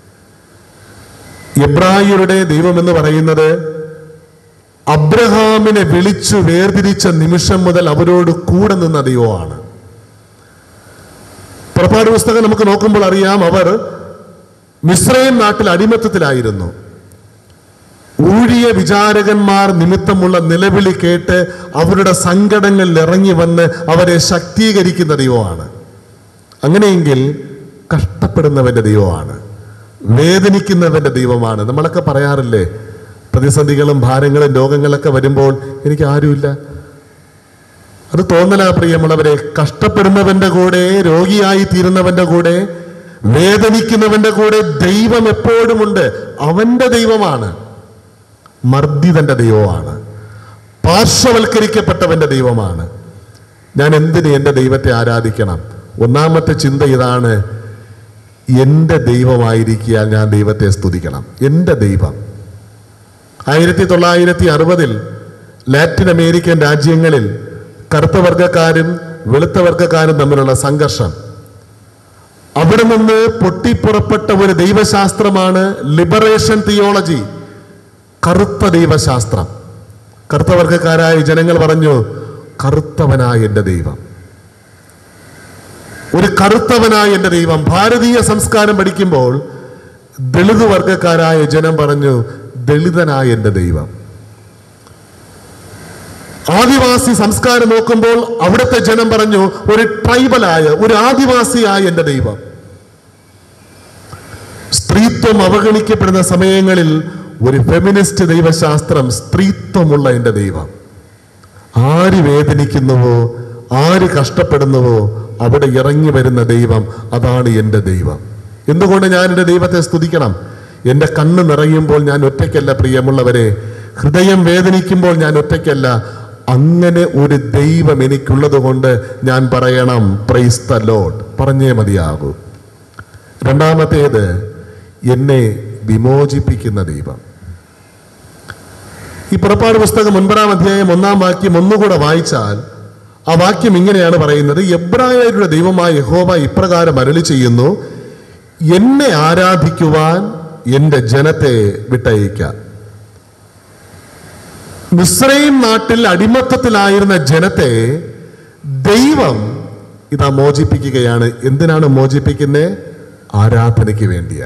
എബ്രായരുടെ ദൈവം എന്ന് പറയുന്നത് അബ്രഹാമിനെ വിളിച്ചു വേർതിരിച്ച നിമിഷം മുതൽ അവരോട് കൂടെ നിന്ന ദൈവമാണ് പുറപ്പാട് പുസ്തകം നമുക്ക് നോക്കുമ്പോൾ അറിയാം അവർ മിശ്രയും നാട്ടിൽ അടിമത്തത്തിലായിരുന്നു ഊഴിയ വിചാരകന്മാർ നിമിത്തമുള്ള നിലവിളി കേട്ട് അവരുടെ സങ്കടങ്ങളിൽ ഇറങ്ങി വന്ന് അവരെ ശക്തീകരിക്കുന്ന ദൈവമാണ് അങ്ങനെയെങ്കിൽ കഷ്ടപ്പെടുന്നവന്റെ ദൈവമാണ് വേദനിക്കുന്നവന്റെ ദൈവമാണ് നമ്മളൊക്കെ പറയാറില്ലേ പ്രതിസന്ധികളും ഭാരങ്ങളും രോഗങ്ങളൊക്കെ വരുമ്പോൾ എനിക്ക് ആരുമില്ല അത് തോന്നലാ പ്രിയമുള്ളവരെ കഷ്ടപ്പെടുന്നവന്റെ കൂടെ രോഗിയായി തീരുന്നവന്റെ കൂടെ വേദനിക്കുന്നവന്റെ കൂടെ ദൈവം എപ്പോഴുമുണ്ട് അവന്റെ ദൈവമാണ് മർദ്ദിതന്റെ ദൈവമാണ് പാർശ്വവൽക്കരിക്കപ്പെട്ടവന്റെ ദൈവമാണ് ഞാൻ എന്തിന് എൻ്റെ ദൈവത്തെ ആരാധിക്കണം ഒന്നാമത്തെ ചിന്ത ഇതാണ് എൻ്റെ ദൈവമായിരിക്കാൻ ഞാൻ ദൈവത്തെ സ്തുതിക്കണം എൻ്റെ ദൈവം ആയിരത്തി തൊള്ളായിരത്തി അറുപതിൽ ലാറ്റിൻ അമേരിക്കൻ രാജ്യങ്ങളിൽ കറുത്ത വർഗക്കാരും വെളുത്ത വർഗക്കാരും തമ്മിലുള്ള സംഘർഷം അവിടെ നിന്ന് പൊട്ടിപ്പുറപ്പെട്ട ഒരു ദൈവശാസ്ത്രമാണ് ലിബറേഷൻ തിയോളജി കറുത്ത ദൈവശാസ്ത്രം കറുത്ത വർഗക്കാരായ ജനങ്ങൾ പറഞ്ഞു കറുത്തവനായ എൻ്റെ ദൈവം ഒരു കറുത്തവനായ എൻ്റെ ദൈവം ഭാരതീയ സംസ്കാരം പഠിക്കുമ്പോൾ ദളിത് വർഗക്കാരായ ജനം പറഞ്ഞു ദളിതനായ എൻ്റെ ദൈവം ആദിവാസി സംസ്കാരം നോക്കുമ്പോൾ അവിടുത്തെ ജനം പറഞ്ഞു ഒരു ട്രൈബലായ ഒരു ആദിവാസിയായ എൻ്റെ ദൈവം സ്ത്രീത്വം അവഗണിക്കപ്പെടുന്ന സമയങ്ങളിൽ ഒരു ഫെമിനിസ്റ്റ് ദൈവശാസ്ത്രം സ്ത്രീത്വമുള്ള എൻ്റെ ദൈവം ആര് വേദനിക്കുന്നുവോ ആര് കഷ്ടപ്പെടുന്നുവോ അവിടെ ഇറങ്ങി വരുന്ന ദൈവം അതാണ് എൻ്റെ ദൈവം എന്തുകൊണ്ട് ഞാൻ എൻ്റെ ദൈവത്തെ സ്തുതിക്കണം എൻ്റെ കണ്ണ് നിറയുമ്പോൾ ഞാൻ ഒറ്റയ്ക്കല്ല പ്രിയമുള്ളവരെ ഹൃദയം വേദനിക്കുമ്പോൾ ഞാൻ ഒറ്റയ്ക്കല്ല അങ്ങനെ ഒരു ദൈവം എനിക്കുള്ളത് കൊണ്ട് ഞാൻ പറയണം പ്രൈസ് ദ ലോഡ് പറഞ്ഞേ മതിയാകൂ രണ്ടാമത്തേത് എന്നെ വിമോചിപ്പിക്കുന്ന ദൈവം ഈ പുറപ്പാട് പുസ്തകം ഒൻപതാം അധ്യായം ഒന്നാം വാക്യം ഒന്നുകൂടെ വായിച്ചാൽ ആ വാക്യം ഇങ്ങനെയാണ് പറയുന്നത് എബ്രായരുടെ ദൈവമായ യഹോവ ഇപ്രകാരം അരളി ചെയ്യുന്നു എന്നെ ആരാധിക്കുവാൻ എൻ്റെ ജനത്തെ വിട്ടയക്കാം മിശ്രയും നാട്ടിൽ അടിമത്തത്തിലായിരുന്ന ജനത്തെ ദൈവം ഇതാ മോചിപ്പിക്കുകയാണ് എന്തിനാണ് മോചിപ്പിക്കുന്നത് ആരാധനയ്ക്ക് വേണ്ടിയാ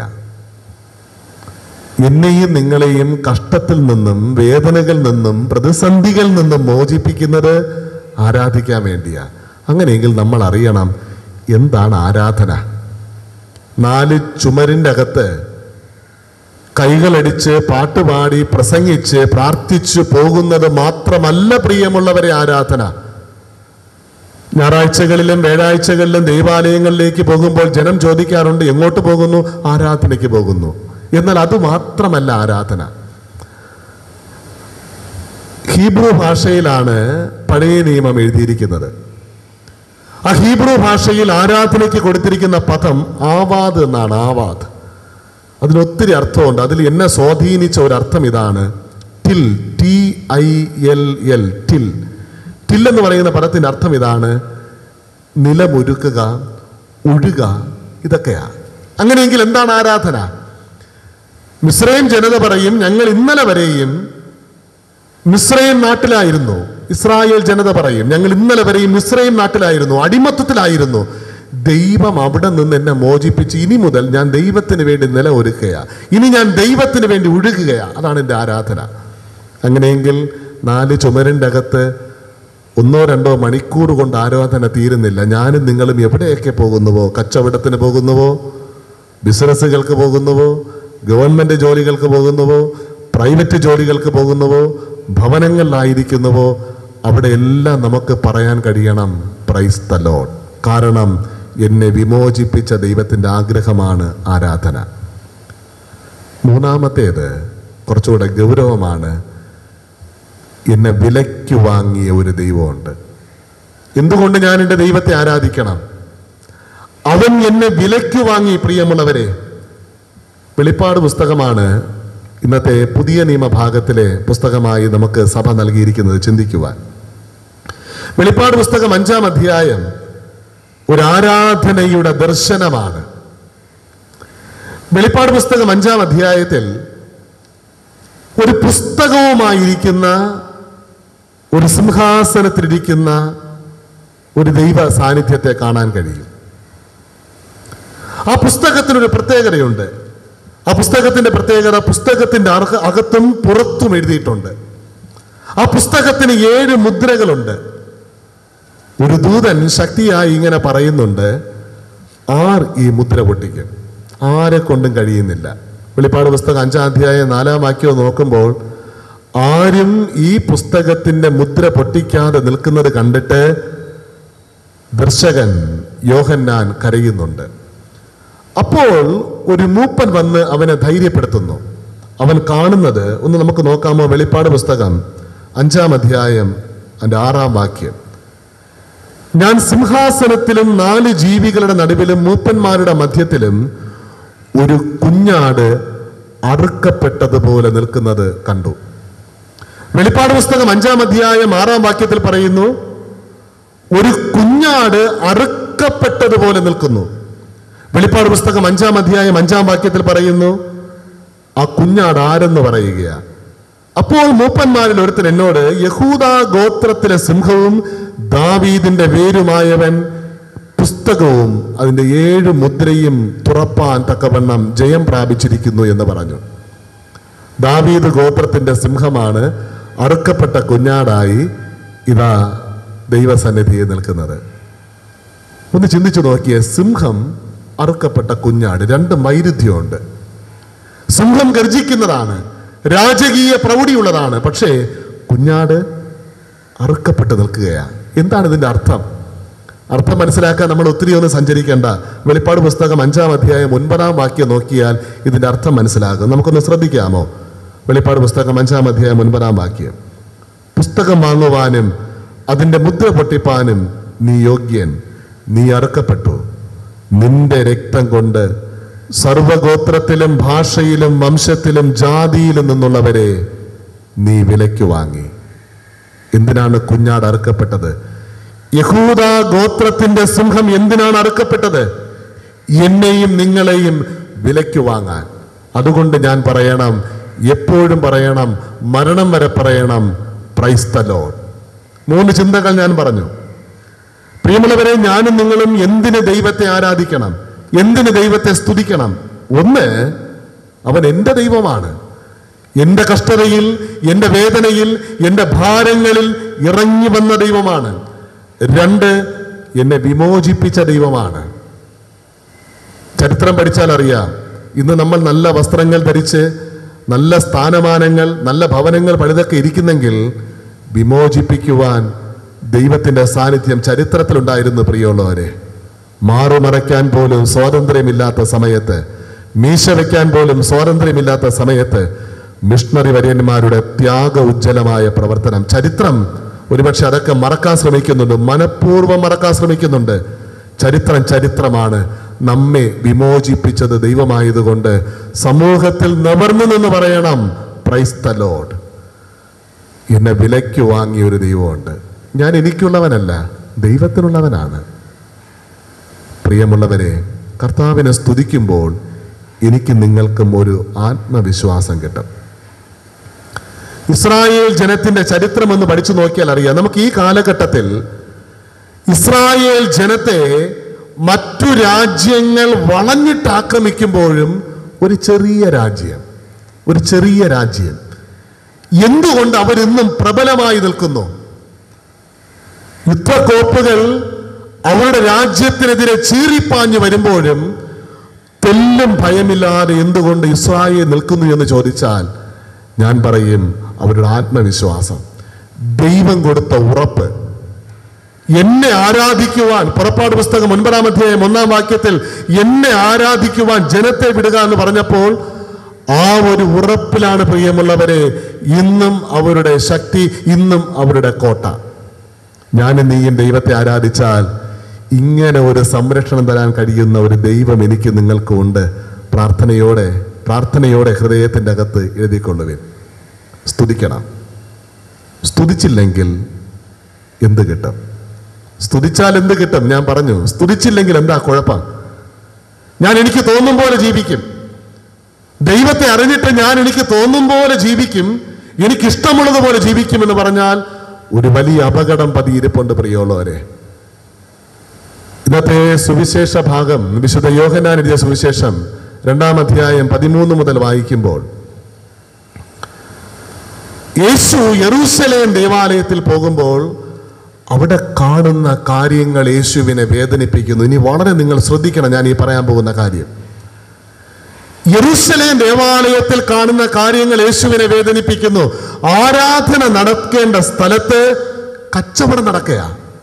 എന്നെയും നിങ്ങളെയും കഷ്ടത്തിൽ നിന്നും വേദനകളിൽ നിന്നും പ്രതിസന്ധികളിൽ നിന്നും മോചിപ്പിക്കുന്നത് ആരാധിക്കാൻ വേണ്ടിയാ അങ്ങനെയെങ്കിൽ നമ്മൾ അറിയണം എന്താണ് ആരാധന നാല് ചുമരിൻ്റെ അകത്ത് കൈകളടിച്ച് പാട്ടുപാടി പ്രസംഗിച്ച് പ്രാർത്ഥിച്ചു പോകുന്നത് മാത്രമല്ല പ്രിയമുള്ളവരെ ആരാധന ഞായറാഴ്ചകളിലും വ്യാഴാഴ്ചകളിലും ദൈവാലയങ്ങളിലേക്ക് പോകുമ്പോൾ ജനം ചോദിക്കാറുണ്ട് എങ്ങോട്ട് പോകുന്നു ആരാധനയ്ക്ക് പോകുന്നു എന്നാൽ അത് മാത്രമല്ല ആരാധന ഹീബ്രു ഭാഷയിലാണ് പഴയ നിയമം എഴുതിയിരിക്കുന്നത് ആ ഹീബ്രു ഭാഷയിൽ ആരാധനയ്ക്ക് കൊടുത്തിരിക്കുന്ന പദം ആവാദ് എന്നാണ് ആവാദ് അതിനൊത്തിരി അർത്ഥമുണ്ട് അതിൽ എന്നെ സ്വാധീനിച്ച ഒരു അർത്ഥം ഇതാണ് till T I L L till till എന്ന് പറയുന്ന പദത്തിന്റെ അർത്ഥം ഇതാണ് നിലമൊരുക്കുക ഒഴുക ഇതൊക്കെയാ അങ്ങനെയെങ്കിൽ എന്താണ് ആരാധന മിശ്രയും ജനത പറയും ഞങ്ങൾ ഇന്നലെ വരെയും മിശ്രയും നാട്ടിലായിരുന്നു ഇസ്രായേൽ ജനത പറയും ഞങ്ങൾ ഇന്നലെ വരെയും മിശ്രയും നാട്ടിലായിരുന്നു അടിമത്തത്തിലായിരുന്നു ദൈവം അവിടെ നിന്ന് എന്നെ മോചിപ്പിച്ച് ഇനി മുതൽ ഞാൻ ദൈവത്തിന് വേണ്ടി നില ഒരുക്കുകയാ ഇനി ഞാൻ ദൈവത്തിന് വേണ്ടി ഒഴുകുകയാ അതാണ് എൻ്റെ ആരാധന അങ്ങനെയെങ്കിൽ നാല് ചുമരിൻ്റെ അകത്ത് ഒന്നോ രണ്ടോ മണിക്കൂർ കൊണ്ട് ആരാധന തീരുന്നില്ല ഞാനും നിങ്ങളും എവിടെയൊക്കെ പോകുന്നുവോ കച്ചവടത്തിന് പോകുന്നുവോ ബിസിനസ്സുകൾക്ക് പോകുന്നുവോ ഗവൺമെന്റ് ജോലികൾക്ക് പോകുന്നുവോ പ്രൈവറ്റ് ജോലികൾക്ക് പോകുന്നുവോ ഭവനങ്ങളിലായിരിക്കുന്നുവോ അവിടെ എല്ലാം നമുക്ക് പറയാൻ കഴിയണം പ്രൈസ് ദ ലോഡ് കാരണം എന്നെ വിമോചിപ്പിച്ച ദൈവത്തിന്റെ ആഗ്രഹമാണ് ആരാധന മൂന്നാമത്തേത് കുറച്ചുകൂടെ ഗൗരവമാണ് എന്നെ വിലയ്ക്ക് വാങ്ങിയ ഒരു ദൈവമുണ്ട് എന്തുകൊണ്ട് ഞാൻ എൻ്റെ ദൈവത്തെ ആരാധിക്കണം അവൻ എന്നെ വിലയ്ക്ക് വാങ്ങി പ്രിയമുള്ളവരെ വെളിപ്പാട് പുസ്തകമാണ് ഇന്നത്തെ പുതിയ നിയമഭാഗത്തിലെ പുസ്തകമായി നമുക്ക് സഭ നൽകിയിരിക്കുന്നത് ചിന്തിക്കുവാൻ വെളിപ്പാട് പുസ്തകം അഞ്ചാം അധ്യായം ഒരു ആരാധനയുടെ ദർശനമാണ് വെളിപ്പാട് പുസ്തകം അഞ്ചാം അധ്യായത്തിൽ ഒരു പുസ്തകവുമായിരിക്കുന്ന ഒരു സിംഹാസനത്തിലിരിക്കുന്ന ഒരു ദൈവ സാന്നിധ്യത്തെ കാണാൻ കഴിയും ആ പുസ്തകത്തിനൊരു പ്രത്യേകതയുണ്ട് ആ പുസ്തകത്തിന്റെ പ്രത്യേകത പുസ്തകത്തിന്റെ അർഹ അകത്തും പുറത്തും എഴുതിയിട്ടുണ്ട് ആ പുസ്തകത്തിന് ഏഴ് മുദ്രകളുണ്ട് ഒരു ദൂതൻ ശക്തിയായി ഇങ്ങനെ പറയുന്നുണ്ട് ആർ ഈ മുദ്ര പൊട്ടിക്കും ആരെ കൊണ്ടും കഴിയുന്നില്ല വെളിപ്പാട് പുസ്തകം അഞ്ചാം അധ്യായം നാലാം വാക്യം നോക്കുമ്പോൾ ആരും ഈ പുസ്തകത്തിന്റെ മുദ്ര പൊട്ടിക്കാതെ നിൽക്കുന്നത് കണ്ടിട്ട് ദർശകൻ യോഹന്നാൻ കരയുന്നുണ്ട് അപ്പോൾ ഒരു മൂപ്പൻ വന്ന് അവനെ ധൈര്യപ്പെടുത്തുന്നു അവൻ കാണുന്നത് ഒന്ന് നമുക്ക് നോക്കാമോ വെളിപ്പാട് പുസ്തകം അഞ്ചാം അധ്യായം അതിന്റെ ആറാം വാക്യം ഞാൻ സിംഹാസനത്തിലും നാല് ജീവികളുടെ നടുവിലും മൂപ്പന്മാരുടെ മധ്യത്തിലും ഒരു കുഞ്ഞാട് അറുക്കപ്പെട്ടതുപോലെ നിൽക്കുന്നത് കണ്ടു വെളിപ്പാട് പുസ്തകം അഞ്ചാം അധ്യായം ആറാം വാക്യത്തിൽ പറയുന്നു ഒരു കുഞ്ഞാട് അറുക്കപ്പെട്ടതുപോലെ നിൽക്കുന്നു വെളിപ്പാട് പുസ്തകം അഞ്ചാം അധ്യായം അഞ്ചാം വാക്യത്തിൽ പറയുന്നു ആ കുഞ്ഞാട് ആരെന്ന് പറയുകയാ അപ്പോൾ മൂപ്പന്മാരിൽ ഒരുത്തൻ എന്നോട് യഹൂദ ഗോത്രത്തിലെ സിംഹവും ദാവീദിന്റെ വേരുമായവൻ പുസ്തകവും അതിന്റെ ഏഴ് മുദ്രയും തുറപ്പാൻ തക്കവണ്ണം ജയം പ്രാപിച്ചിരിക്കുന്നു എന്ന് പറഞ്ഞു ദാവീദ് ഗോത്രത്തിന്റെ സിംഹമാണ് അറുക്കപ്പെട്ട കുഞ്ഞാടായി ഇതാ ദൈവസന്നിധിയിൽ നിൽക്കുന്നത് ഒന്ന് ചിന്തിച്ചു നോക്കിയേ സിംഹം അറുക്കപ്പെട്ട കുഞ്ഞാട് രണ്ട് വൈരുദ്ധ്യമുണ്ട് സിംഹം ഗർജിക്കുന്നതാണ് രാജകീയ പ്രൗഢിയുള്ളതാണ് പക്ഷേ കുഞ്ഞാട് അറുക്കപ്പെട്ട് നിൽക്കുകയാണ് എന്താണ് ഇതിന്റെ അർത്ഥം അർത്ഥം മനസ്സിലാക്കാൻ നമ്മൾ ഒത്തിരി ഒന്നും സഞ്ചരിക്കേണ്ട വെളിപ്പാട് പുസ്തകം അഞ്ചാം അധ്യായം ഒൻപതാം വാക്യം നോക്കിയാൽ ഇതിന്റെ അർത്ഥം മനസ്സിലാകും നമുക്കൊന്ന് ശ്രദ്ധിക്കാമോ വെളിപ്പാട് പുസ്തകം അഞ്ചാം അധ്യായം ഒൻപതാം വാക്യം പുസ്തകം വാങ്ങുവാനും അതിന്റെ മുദ്ര പൊട്ടിപ്പാനും നീ യോഗ്യൻ നീ അറുക്കപ്പെട്ടു നിന്റെ രക്തം കൊണ്ട് സർവഗോത്രത്തിലും ഭാഷയിലും വംശത്തിലും ജാതിയിലും നിന്നുള്ളവരെ നീ വിലയ്ക്ക് വാങ്ങി എന്തിനാണ് കുഞ്ഞാട് അറുക്കപ്പെട്ടത് യഹൂദ ഗോത്രത്തിന്റെ സിംഹം എന്തിനാണ് അറുക്കപ്പെട്ടത് എന്നെയും നിങ്ങളെയും വിലയ്ക്ക് വാങ്ങാൻ അതുകൊണ്ട് ഞാൻ പറയണം എപ്പോഴും പറയണം മരണം വരെ പറയണം പ്രൈസ്തലോ മൂന്ന് ചിന്തകൾ ഞാൻ പറഞ്ഞു പ്രിയമുള്ളവരെ ഞാനും നിങ്ങളും എന്തിന് ദൈവത്തെ ആരാധിക്കണം എന്തിന് ദൈവത്തെ സ്തുതിക്കണം ഒന്ന് അവൻ എൻ്റെ ദൈവമാണ് എൻ്റെ കഷ്ടതയിൽ എൻ്റെ വേദനയിൽ എൻ്റെ ഭാരങ്ങളിൽ ഇറങ്ങി വന്ന ദൈവമാണ് രണ്ട് എന്നെ വിമോചിപ്പിച്ച ദൈവമാണ് ചരിത്രം പഠിച്ചാൽ അറിയാം ഇന്ന് നമ്മൾ നല്ല വസ്ത്രങ്ങൾ ധരിച്ച് നല്ല സ്ഥാനമാനങ്ങൾ നല്ല ഭവനങ്ങൾ പണിതൊക്കെ ഇരിക്കുന്നെങ്കിൽ വിമോചിപ്പിക്കുവാൻ ദൈവത്തിന്റെ സാന്നിധ്യം ചരിത്രത്തിലുണ്ടായിരുന്നു പ്രിയമുള്ളവരെ മാറുമറയ്ക്കാൻ പോലും സ്വാതന്ത്ര്യമില്ലാത്ത സമയത്ത് മീശ വയ്ക്കാൻ പോലും സ്വാതന്ത്ര്യമില്ലാത്ത സമയത്ത് മിഷണറി വര്യന്മാരുടെ ത്യാഗ ഉജ്ജ്വലമായ പ്രവർത്തനം ചരിത്രം ഒരുപക്ഷെ അതൊക്കെ മറക്കാൻ ശ്രമിക്കുന്നുണ്ട് മനഃപൂർവ്വം മറക്കാൻ ശ്രമിക്കുന്നുണ്ട് ചരിത്രം ചരിത്രമാണ് നമ്മെ വിമോചിപ്പിച്ചത് ദൈവമായതുകൊണ്ട് സമൂഹത്തിൽ നിവർന്നു നിന്ന് പറയണം പ്രൈസ് ദ ലോഡ് എന്നെ വിലയ്ക്ക് വാങ്ങിയ ഒരു ദൈവമുണ്ട് ഞാൻ എനിക്കുള്ളവനല്ല ദൈവത്തിനുള്ളവനാണ് പ്രിയമുള്ളവരെ കർത്താവിനെ സ്തുതിക്കുമ്പോൾ എനിക്ക് നിങ്ങൾക്കും ഒരു ആത്മവിശ്വാസം കിട്ടും ഇസ്രായേൽ ജനത്തിന്റെ ചരിത്രം എന്ന് പഠിച്ചു നോക്കിയാൽ അറിയാം നമുക്ക് ഈ കാലഘട്ടത്തിൽ ഇസ്രായേൽ ജനത്തെ മറ്റു രാജ്യങ്ങൾ വളഞ്ഞിട്ട് ആക്രമിക്കുമ്പോഴും ഒരു ചെറിയ രാജ്യം ഒരു ചെറിയ രാജ്യം എന്തുകൊണ്ട് അവരിന്നും പ്രബലമായി നിൽക്കുന്നു യുദ്ധക്കോപ്പുകൾ അവരുടെ രാജ്യത്തിനെതിരെ ചീറിപ്പാഞ്ഞു വരുമ്പോഴും തെല്ലും ഭയമില്ലാതെ എന്തുകൊണ്ട് ഇസ്രായേൽ നിൽക്കുന്നു എന്ന് ചോദിച്ചാൽ ഞാൻ പറയും അവരുടെ ആത്മവിശ്വാസം ദൈവം കൊടുത്ത ഉറപ്പ് എന്നെ ആരാധിക്കുവാൻ പുറപ്പാട് പുസ്തകം ഒൻപതാം അധ്യായം ഒന്നാം വാക്യത്തിൽ എന്നെ ആരാധിക്കുവാൻ ജനത്തെ വിടുക എന്ന് പറഞ്ഞപ്പോൾ ആ ഒരു ഉറപ്പിലാണ് പ്രിയമുള്ളവരെ ഇന്നും അവരുടെ ശക്തി ഇന്നും അവരുടെ കോട്ട ഞാനും നീയും ദൈവത്തെ ആരാധിച്ചാൽ ഇങ്ങനെ ഒരു സംരക്ഷണം തരാൻ കഴിയുന്ന ഒരു ദൈവം എനിക്ക് നിങ്ങൾക്കും ഉണ്ട് പ്രാർത്ഥനയോടെ പ്രാർത്ഥനയോടെ ഹൃദയത്തിൻ്റെ അകത്ത് എഴുതിക്കൊള്ളുവിൻ സ്തുതിക്കണം സ്തുതിച്ചില്ലെങ്കിൽ എന്ത് കിട്ടും സ്തുതിച്ചാൽ എന്ത് കിട്ടും ഞാൻ പറഞ്ഞു സ്തുതിച്ചില്ലെങ്കിൽ എന്താ കുഴപ്പം ഞാൻ എനിക്ക് തോന്നും പോലെ ജീവിക്കും ദൈവത്തെ അറിഞ്ഞിട്ട് ഞാൻ എനിക്ക് തോന്നും പോലെ ജീവിക്കും എനിക്ക് ഇഷ്ടമുള്ളതുപോലെ ജീവിക്കും എന്ന് പറഞ്ഞാൽ ഒരു വലിയ അപകടം പതിയിരിപ്പുണ്ട് പ്രിയോളവരെ ഇന്നത്തെ സുവിശേഷ ഭാഗം വിശുദ്ധ യോഹനാൻ എഴുതിയ സുവിശേഷം രണ്ടാം അധ്യായം പതിമൂന്ന് മുതൽ വായിക്കുമ്പോൾ യേശു യെറൂശലേം ദേവാലയത്തിൽ പോകുമ്പോൾ അവിടെ കാണുന്ന കാര്യങ്ങൾ യേശുവിനെ വേദനിപ്പിക്കുന്നു ഇനി വളരെ നിങ്ങൾ ശ്രദ്ധിക്കണം ഞാൻ ഈ പറയാൻ പോകുന്ന കാര്യം യെരൂശലേം ദേവാലയത്തിൽ കാണുന്ന കാര്യങ്ങൾ യേശുവിനെ വേദനിപ്പിക്കുന്നു ആരാധന നടക്കേണ്ട സ്ഥലത്ത് കച്ചവടം നടക്കുക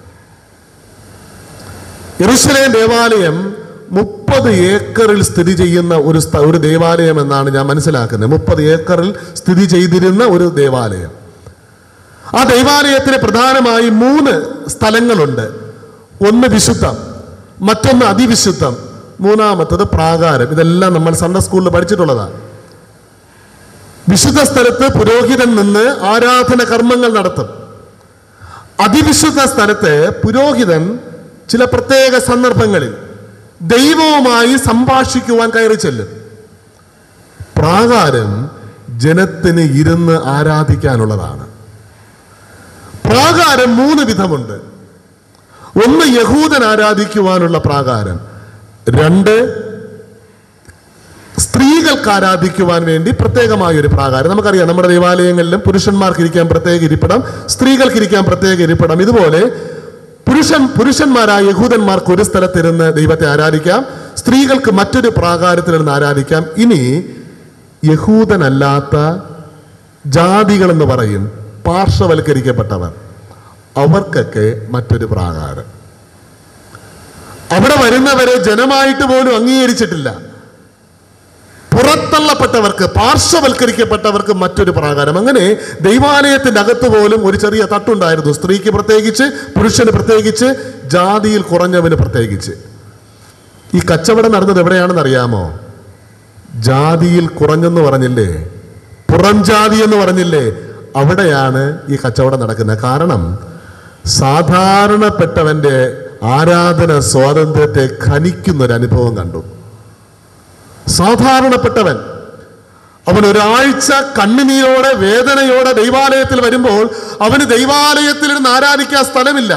യെരൂശലേം ദേവാലയം മുപ്പത് ഏക്കറിൽ സ്ഥിതി ചെയ്യുന്ന ഒരു സ്ഥ- ഒരു ദേവാലയം എന്നാണ് ഞാൻ മനസ്സിലാക്കുന്നത് മുപ്പത് ഏക്കറിൽ സ്ഥിതി ചെയ്തിരുന്ന ഒരു ദേവാലയം ആ ദൈവാലയത്തിന് പ്രധാനമായി മൂന്ന് സ്ഥലങ്ങളുണ്ട് ഒന്ന് വിശുദ്ധം മറ്റൊന്ന് അതിവിശുദ്ധം മൂന്നാമത്തത് പ്രാകാരം ഇതെല്ലാം നമ്മൾ സൺഡേ സ്കൂളിൽ പഠിച്ചിട്ടുള്ളതാണ് വിശുദ്ധ സ്ഥലത്ത് പുരോഹിതൻ നിന്ന് ആരാധന കർമ്മങ്ങൾ നടത്തും അതിവിശുദ്ധ സ്ഥലത്ത് പുരോഹിതൻ ചില പ്രത്യേക സന്ദർഭങ്ങളിൽ ദൈവവുമായി സംഭാഷിക്കുവാൻ കയറി ചെല്ലും പ്രാകാരം ജനത്തിന് ഇരുന്ന് ആരാധിക്കാനുള്ളതാണ് പ്രാകാരം മൂന്ന് വിധമുണ്ട് ഒന്ന് യഹൂദൻ ആരാധിക്കുവാനുള്ള പ്രാകാരം രണ്ട് സ്ത്രീകൾക്ക് ആരാധിക്കുവാൻ വേണ്ടി പ്രത്യേകമായ ഒരു പ്രാകാരം നമുക്കറിയാം നമ്മുടെ ദേവാലയങ്ങളിലും പുരുഷന്മാർക്ക് ഇരിക്കാൻ പ്രത്യേക ഇരിപ്പിടം സ്ത്രീകൾക്ക് ഇരിക്കാൻ പ്രത്യേക ഇരിപ്പിടം ഇതുപോലെ പുരുഷൻ പുരുഷന്മാരായ യഹൂദന്മാർക്ക് ഒരു സ്ഥലത്തിരുന്ന് ദൈവത്തെ ആരാധിക്കാം സ്ത്രീകൾക്ക് മറ്റൊരു പ്രാകാരത്തിലിരുന്ന് ആരാധിക്കാം ഇനി യഹൂദനല്ലാത്ത ജാതികൾ എന്ന് പറയും പാർശ്വവൽക്കരിക്കപ്പെട്ടവർ അവർക്കൊക്കെ മറ്റൊരു പ്രാകാരം അവിടെ വരുന്നവരെ ജനമായിട്ട് പോലും അംഗീകരിച്ചിട്ടില്ല പുറത്തള്ളപ്പെട്ടവർക്ക് പാർശ്വവൽക്കരിക്കപ്പെട്ടവർക്ക് മറ്റൊരു പ്രാകാരം അങ്ങനെ ദൈവാലയത്തിന്റെ അകത്ത് പോലും ഒരു ചെറിയ തട്ടുണ്ടായിരുന്നു സ്ത്രീക്ക് പ്രത്യേകിച്ച് പുരുഷന് പ്രത്യേകിച്ച് ജാതിയിൽ കുറഞ്ഞവന് പ്രത്യേകിച്ച് ഈ കച്ചവടം നടന്നത് എവിടെയാണെന്ന് അറിയാമോ ജാതിയിൽ കുറഞ്ഞെന്ന് പറഞ്ഞില്ലേ പുറം ജാതി എന്ന് പറഞ്ഞില്ലേ അവിടെയാണ് ഈ കച്ചവടം നടക്കുന്നത് കാരണം സാധാരണപ്പെട്ടവന്റെ ആരാധന സ്വാതന്ത്ര്യത്തെ ഖനിക്കുന്ന ഒരു അനുഭവം കണ്ടു സാധാരണപ്പെട്ടവൻ അവൻ ഒരാഴ്ച കണ്ണുനീരോടെ വേദനയോടെ ദൈവാലയത്തിൽ വരുമ്പോൾ അവന് ദൈവാലയത്തിൽ ഇരുന്ന് ആരാധിക്കാൻ സ്ഥലമില്ല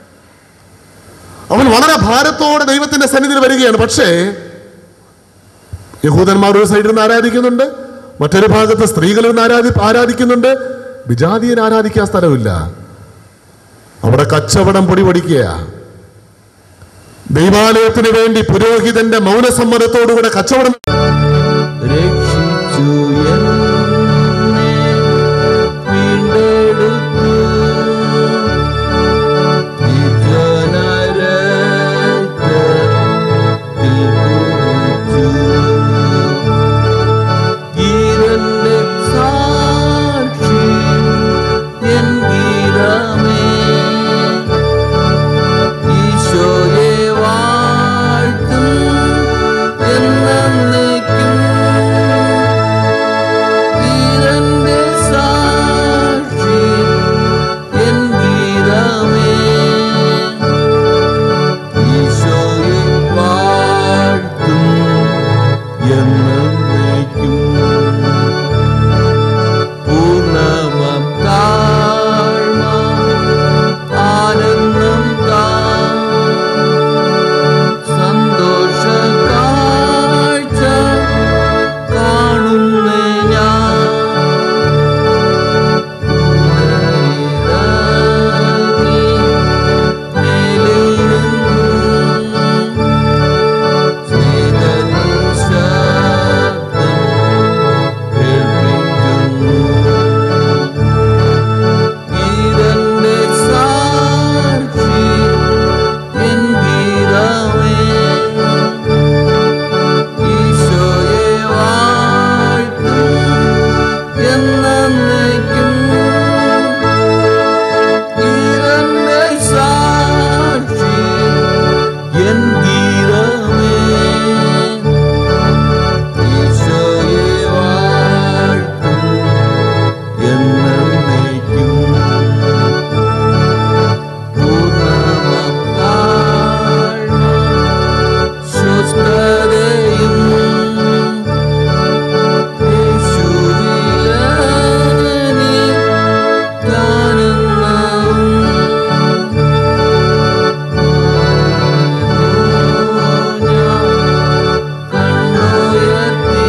അവൻ വളരെ ഭാരത്തോടെ ദൈവത്തിന്റെ സന്നിധിയിൽ വരികയാണ് പക്ഷേ യഹൂദന്മാർ ഒരു സൈഡിൽ നിന്ന് ആരാധിക്കുന്നുണ്ട് മറ്റൊരു ഭാഗത്ത് സ്ത്രീകൾ നിന്ന് ആരാധി ആരാധിക്കുന്നുണ്ട് വിജാതീയൻ ആരാധിക്കാൻ സ്ഥലമില്ല അവിടെ കച്ചവടം പൊടി പൊടിക്കുക ദൈവാലയത്തിന് വേണ്ടി പുരോഹിതന്റെ മൗനസമ്മതത്തോടുകൂടെ കച്ചവടം രക്ഷിച്ചു എന്നെ വീണ്ടെടുത്തു നിജനരക്തത്തിൽ കുളിച്ചു. ഗീതന്റെ സാക്ഷി എൻ ഗീതമേ ഈശോയെ വാഴ്ത്തും എന്നേക്കും ഗീതന്റെ സാക്ഷി എൻ ഗീതമേ ഈശോയെ വാഴ്ത്തും എന്നേക്കും പൂർണ്ണമം താഴ്മ ആനന്ദം താ സന്തോഷ കാഴ്ച കാണുന്നേ ഞാൻ ഉയരിറങ്ങി മേലിൽ നിന്നും സ്നേഹത്തിൻ ശബ്ദം കേൾപ്പിക്കുന്നു ഗീതന്റെ സാക്ഷി എൻ ഗീതമേ ഈശോയെ വാഴ്ത്തും എന്നേക്കും ഗീതന്റെ സാക്ഷി എൻ ഗീതമേ ഈശോയെ വാഴ്ത്തും എന്നേക്കും പൂർണ്ണമം താഴ്മ സ്വസ്ഥതയും യേശുവിലനി താനെന്നും ഞാൻ കണ്ണുയർത്തി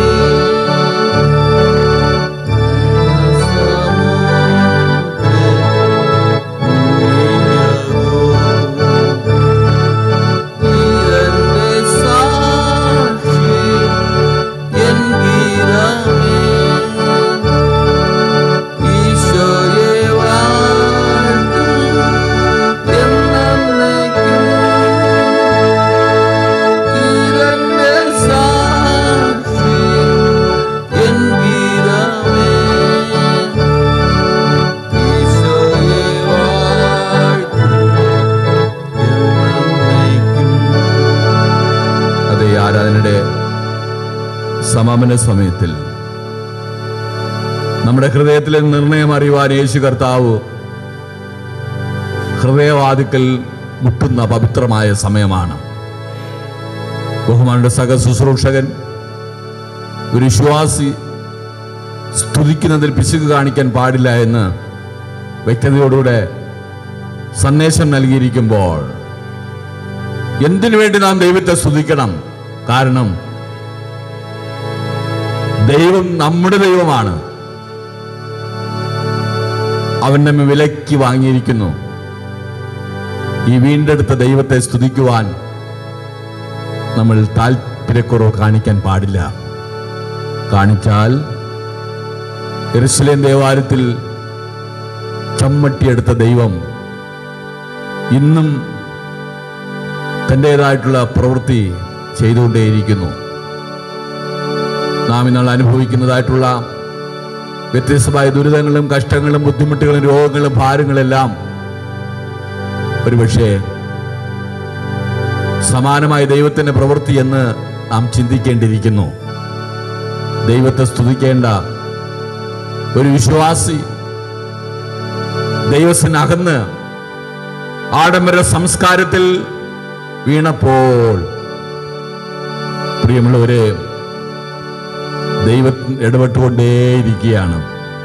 സാക്ഷി എൻ ഗീതമേ ഈശോയെ വാഴ്ത്തും എന്നേക്കും അത് ഈ ആരാധനയുടെ സമാപന സമയത്തിൽ നമ്മുടെ ഹൃദയത്തിലെ നിർണയം അറിയുവാൻ യേശു കർത്താവ് ഹൃദയവാതിക്കൽ മുട്ടുന്ന പവിത്രമായ സമയമാണ് ബഹുമാനുടെ സഹ ശുശ്രൂഷകൻ ഒരു വിശ്വാസി സ്തുതിക്കുന്നതിൽ പിശുക്ക് കാണിക്കാൻ പാടില്ല എന്ന് വ്യക്തതയോടുകൂടെ സന്ദേശം നൽകിയിരിക്കുമ്പോൾ എന്തിനു വേണ്ടി നാം ദൈവത്തെ സ്തുതിക്കണം കാരണം ദൈവം നമ്മുടെ ദൈവമാണ് അവൻ നമ്മെ വിലക്കി വാങ്ങിയിരിക്കുന്നു ഈ വീണ്ടെടുത്ത ദൈവത്തെ സ്തുതിക്കുവാൻ നമ്മൾ താല്പര്യക്കുറവ് കാണിക്കാൻ പാടില്ല കാണിച്ചാൽ എറുസലേം ദേവാലയത്തിൽ ചമ്മട്ടിയെടുത്ത ദൈവം ഇന്നും തൻ്റെതായിട്ടുള്ള പ്രവൃത്തി ചെയ്തുകൊണ്ടേയിരിക്കുന്നു നാം ഇന്നാൾ അനുഭവിക്കുന്നതായിട്ടുള്ള വ്യത്യസ്തമായ ദുരിതങ്ങളും കഷ്ടങ്ങളും ബുദ്ധിമുട്ടുകളും രോഗങ്ങളും ഭാരങ്ങളെല്ലാം ഒരുപക്ഷെ സമാനമായ ദൈവത്തിൻ്റെ പ്രവൃത്തി എന്ന് നാം ചിന്തിക്കേണ്ടിയിരിക്കുന്നു ദൈവത്തെ സ്തുതിക്കേണ്ട ഒരു വിശ്വാസി ദൈവത്തിനകന്ന് ആഡംബര സംസ്കാരത്തിൽ വീണപ്പോൾ പ്രിയമുള്ളവരെ ദൈവം ഇടപെട്ടുകൊണ്ടേയിരിക്കുകയാണ്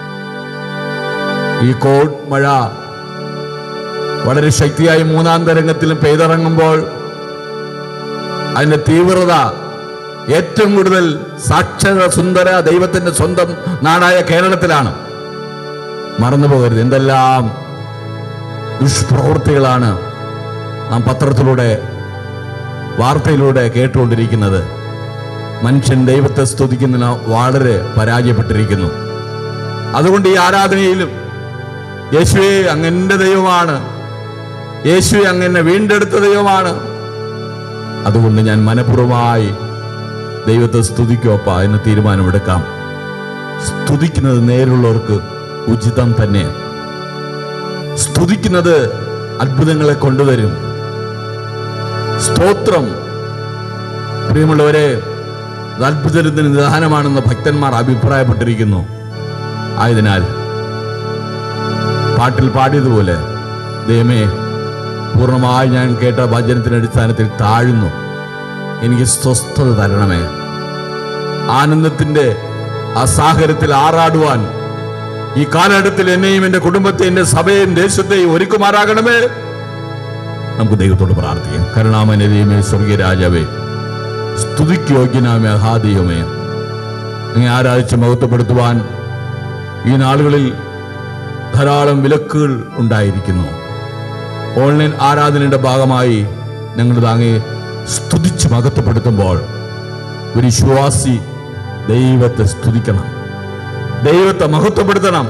ഈ കോട്ട് മഴ വളരെ ശക്തിയായി മൂന്നാം തരംഗത്തിലും പെയ്തിറങ്ങുമ്പോൾ അതിന്റെ തീവ്രത ഏറ്റവും കൂടുതൽ സാക്ഷര സുന്ദര ദൈവത്തിന്റെ സ്വന്തം നാടായ കേരളത്തിലാണ് മറന്നു പോകരുത് എന്തെല്ലാം ദുഷ്പ്രവൃത്തികളാണ് നാം പത്രത്തിലൂടെ വാർത്തയിലൂടെ കേട്ടുകൊണ്ടിരിക്കുന്നത് മനുഷ്യൻ ദൈവത്തെ സ്തുതിക്കുന്നതിന് വളരെ പരാജയപ്പെട്ടിരിക്കുന്നു അതുകൊണ്ട് ഈ ആരാധനയിലും യേശുവെ അങ്ങന്റെ ദൈവമാണ് യേശുവെ അങ്ങനെ വീണ്ടെടുത്ത ദൈവമാണ് അതുകൊണ്ട് ഞാൻ മനഃപൂർവ്വമായി ദൈവത്തെ സ്തുതിക്കോപ്പ എന്ന് തീരുമാനമെടുക്കാം സ്തുതിക്കുന്നത് നേരുള്ളവർക്ക് ഉചിതം തന്നെ സ്തുതിക്കുന്നത് അത്ഭുതങ്ങളെ കൊണ്ടുവരും സ്തോത്രം പ്രിയമുള്ളവരെ അത് അത്ഭുതത്തിന് നിദാനമാണെന്ന് ഭക്തന്മാർ അഭിപ്രായപ്പെട്ടിരിക്കുന്നു ആയതിനാൽ പാട്ടിൽ പാടിയതുപോലെ ദൈവമേ പൂർണ്ണമായി ഞാൻ കേട്ട ഭജനത്തിന്റെ അടിസ്ഥാനത്തിൽ താഴുന്നു എനിക്ക് സ്വസ്ഥത തരണമേ ആനന്ദത്തിന്റെ ആ സാഗരത്തിൽ ആറാടുവാൻ ഈ കാലഘട്ടത്തിൽ എന്നെയും എന്റെ കുടുംബത്തെ എന്റെ സഭയെയും ദേശത്തെയും ഒരുക്കുമാറാകണമേ നമുക്ക് ദൈവത്തോട് പ്രാർത്ഥിക്കാം കരുണാമന ദൈവമേ സ്വർഗീയ രാജാവേ സ്തുതിക്ക് യോഗ്യനാമേ അഹാദൈവമേ അങ്ങ് ആരാധിച്ച് മഹത്വപ്പെടുത്തുവാൻ ഈ നാളുകളിൽ ധാരാളം വിലക്കുകൾ ഉണ്ടായിരിക്കുന്നു ഓൺലൈൻ ആരാധനയുടെ ഭാഗമായി ഞങ്ങൾ താങ്ങെ സ്തുതിച്ച് മഹത്വപ്പെടുത്തുമ്പോൾ ഒരു വിശ്വാസി ദൈവത്തെ സ്തുതിക്കണം ദൈവത്തെ മഹത്വപ്പെടുത്തണം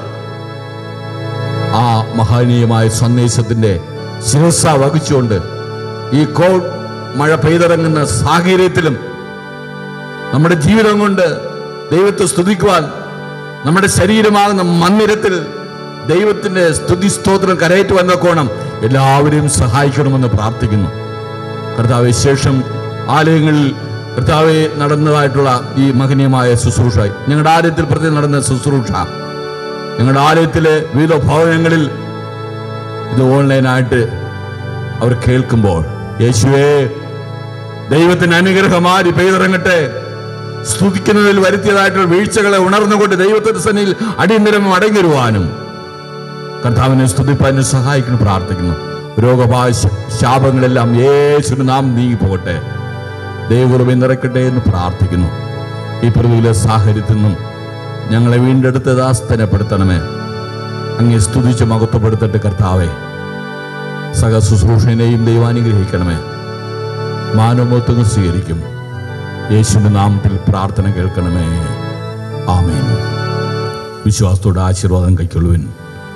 ആ മഹനീയമായ സന്ദേശത്തിന്റെ ശിരസ വഹിച്ചുകൊണ്ട് ഈ കോഡ് മഴ പെയ്തിറങ്ങുന്ന സാഹചര്യത്തിലും നമ്മുടെ ജീവിതം കൊണ്ട് ദൈവത്തെ സ്തുതിക്കുവാൻ നമ്മുടെ ശരീരമാകുന്ന മന്ദിരത്തിൽ ദൈവത്തിന്റെ സ്തുതി സ്തോത്രം കരയേറ്റുവാൻ കോണം എല്ലാവരെയും സഹായിക്കണമെന്ന് പ്രാർത്ഥിക്കുന്നു കർത്താവെ ശേഷം ആലയങ്ങളിൽ കർത്താവെ നടന്നതായിട്ടുള്ള ഈ മഹനീയമായ ശുശ്രൂഷ ഞങ്ങളുടെ ആലയത്തിൽ പ്രത്യേകം നടന്ന ശുശ്രൂഷ ഞങ്ങളുടെ ആലയത്തിലെ വിവിധ ഭവനങ്ങളിൽ ഇത് ഓൺലൈനായിട്ട് അവർ കേൾക്കുമ്പോൾ യേശുവേ ദൈവത്തിന് അനുഗ്രഹമാരി പെയ്തിറങ്ങട്ടെ സ്തുതിക്കുന്നതിൽ വരുത്തിയതായിട്ടുള്ള വീഴ്ചകളെ ഉണർന്നുകൊണ്ട് ദൈവത്തിന്റെ സന്നിധിയിൽ അടിയന്തരം അടങ്ങിരുവാനും കർത്താവിനെ സ്തുതിപ്പാനും സഹായിക്കുന്നു പ്രാർത്ഥിക്കുന്നു രോഗപായ ശാപങ്ങളെല്ലാം യേശുവിന് നാം നീങ്ങി പോകട്ടെ ദൈവകുറവ് നിറയ്ക്കട്ടെ എന്ന് പ്രാർത്ഥിക്കുന്നു ഈ പ്രതികൂല സാഹചര്യത്തിൽ നിന്നും ഞങ്ങളെ വീണ്ടെടുത്ത് ദാസ്തനപ്പെടുത്തണമേ അങ്ങേ സ്തുതിച്ച് മഹത്വപ്പെടുത്തട്ടെ കർത്താവെ സഹ ശുശ്രൂഷനെയും ദൈവം അനുഗ്രഹിക്കണമേ മാനവത്വങ്ങൾ സ്വീകരിക്കും യേശുവിന്റെ നാമത്തിൽ പ്രാർത്ഥന കേൾക്കണമേ ആമേൻ വിശ്വാസത്തോടെ ആശീർവാദം കൈക്കൊള്ളുവിൻ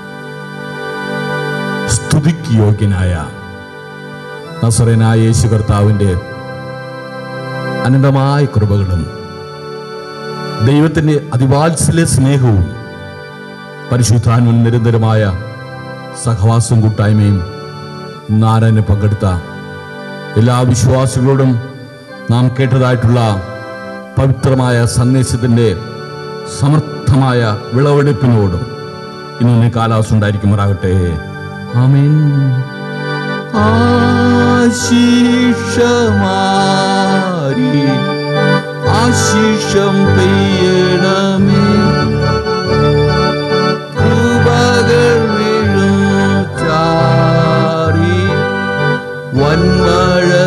സ്തുതിക്ക് യോഗ്യനായ നസറനായ യേശു കർത്താവിൻ്റെ അനന്തമായ കൃപകളും ദൈവത്തിൻ്റെ അതിവാത്സല്യ സ്നേഹവും പരിശുദ്ധാത്മൻ നിരന്തരമായ സഹവാസം കൂട്ടായ്മയും നാരായണന് പങ്കെടുത്ത എല്ലാ വിശ്വാസികളോടും നാം കേട്ടതായിട്ടുള്ള പവിത്രമായ സന്ദേശത്തിൻ്റെ സമർത്ഥമായ വിളവെടുപ്പിനോടും ഇന്നൊന്ന് കാലാവസ്ഥ ഉണ്ടായിരിക്കുമാറാകട്ടെ ആമേൻ ആശീഷമാരി ആശിഷം പെയ്യണമേ കൃപകൾ വീഴും ചാരി വന്മഴ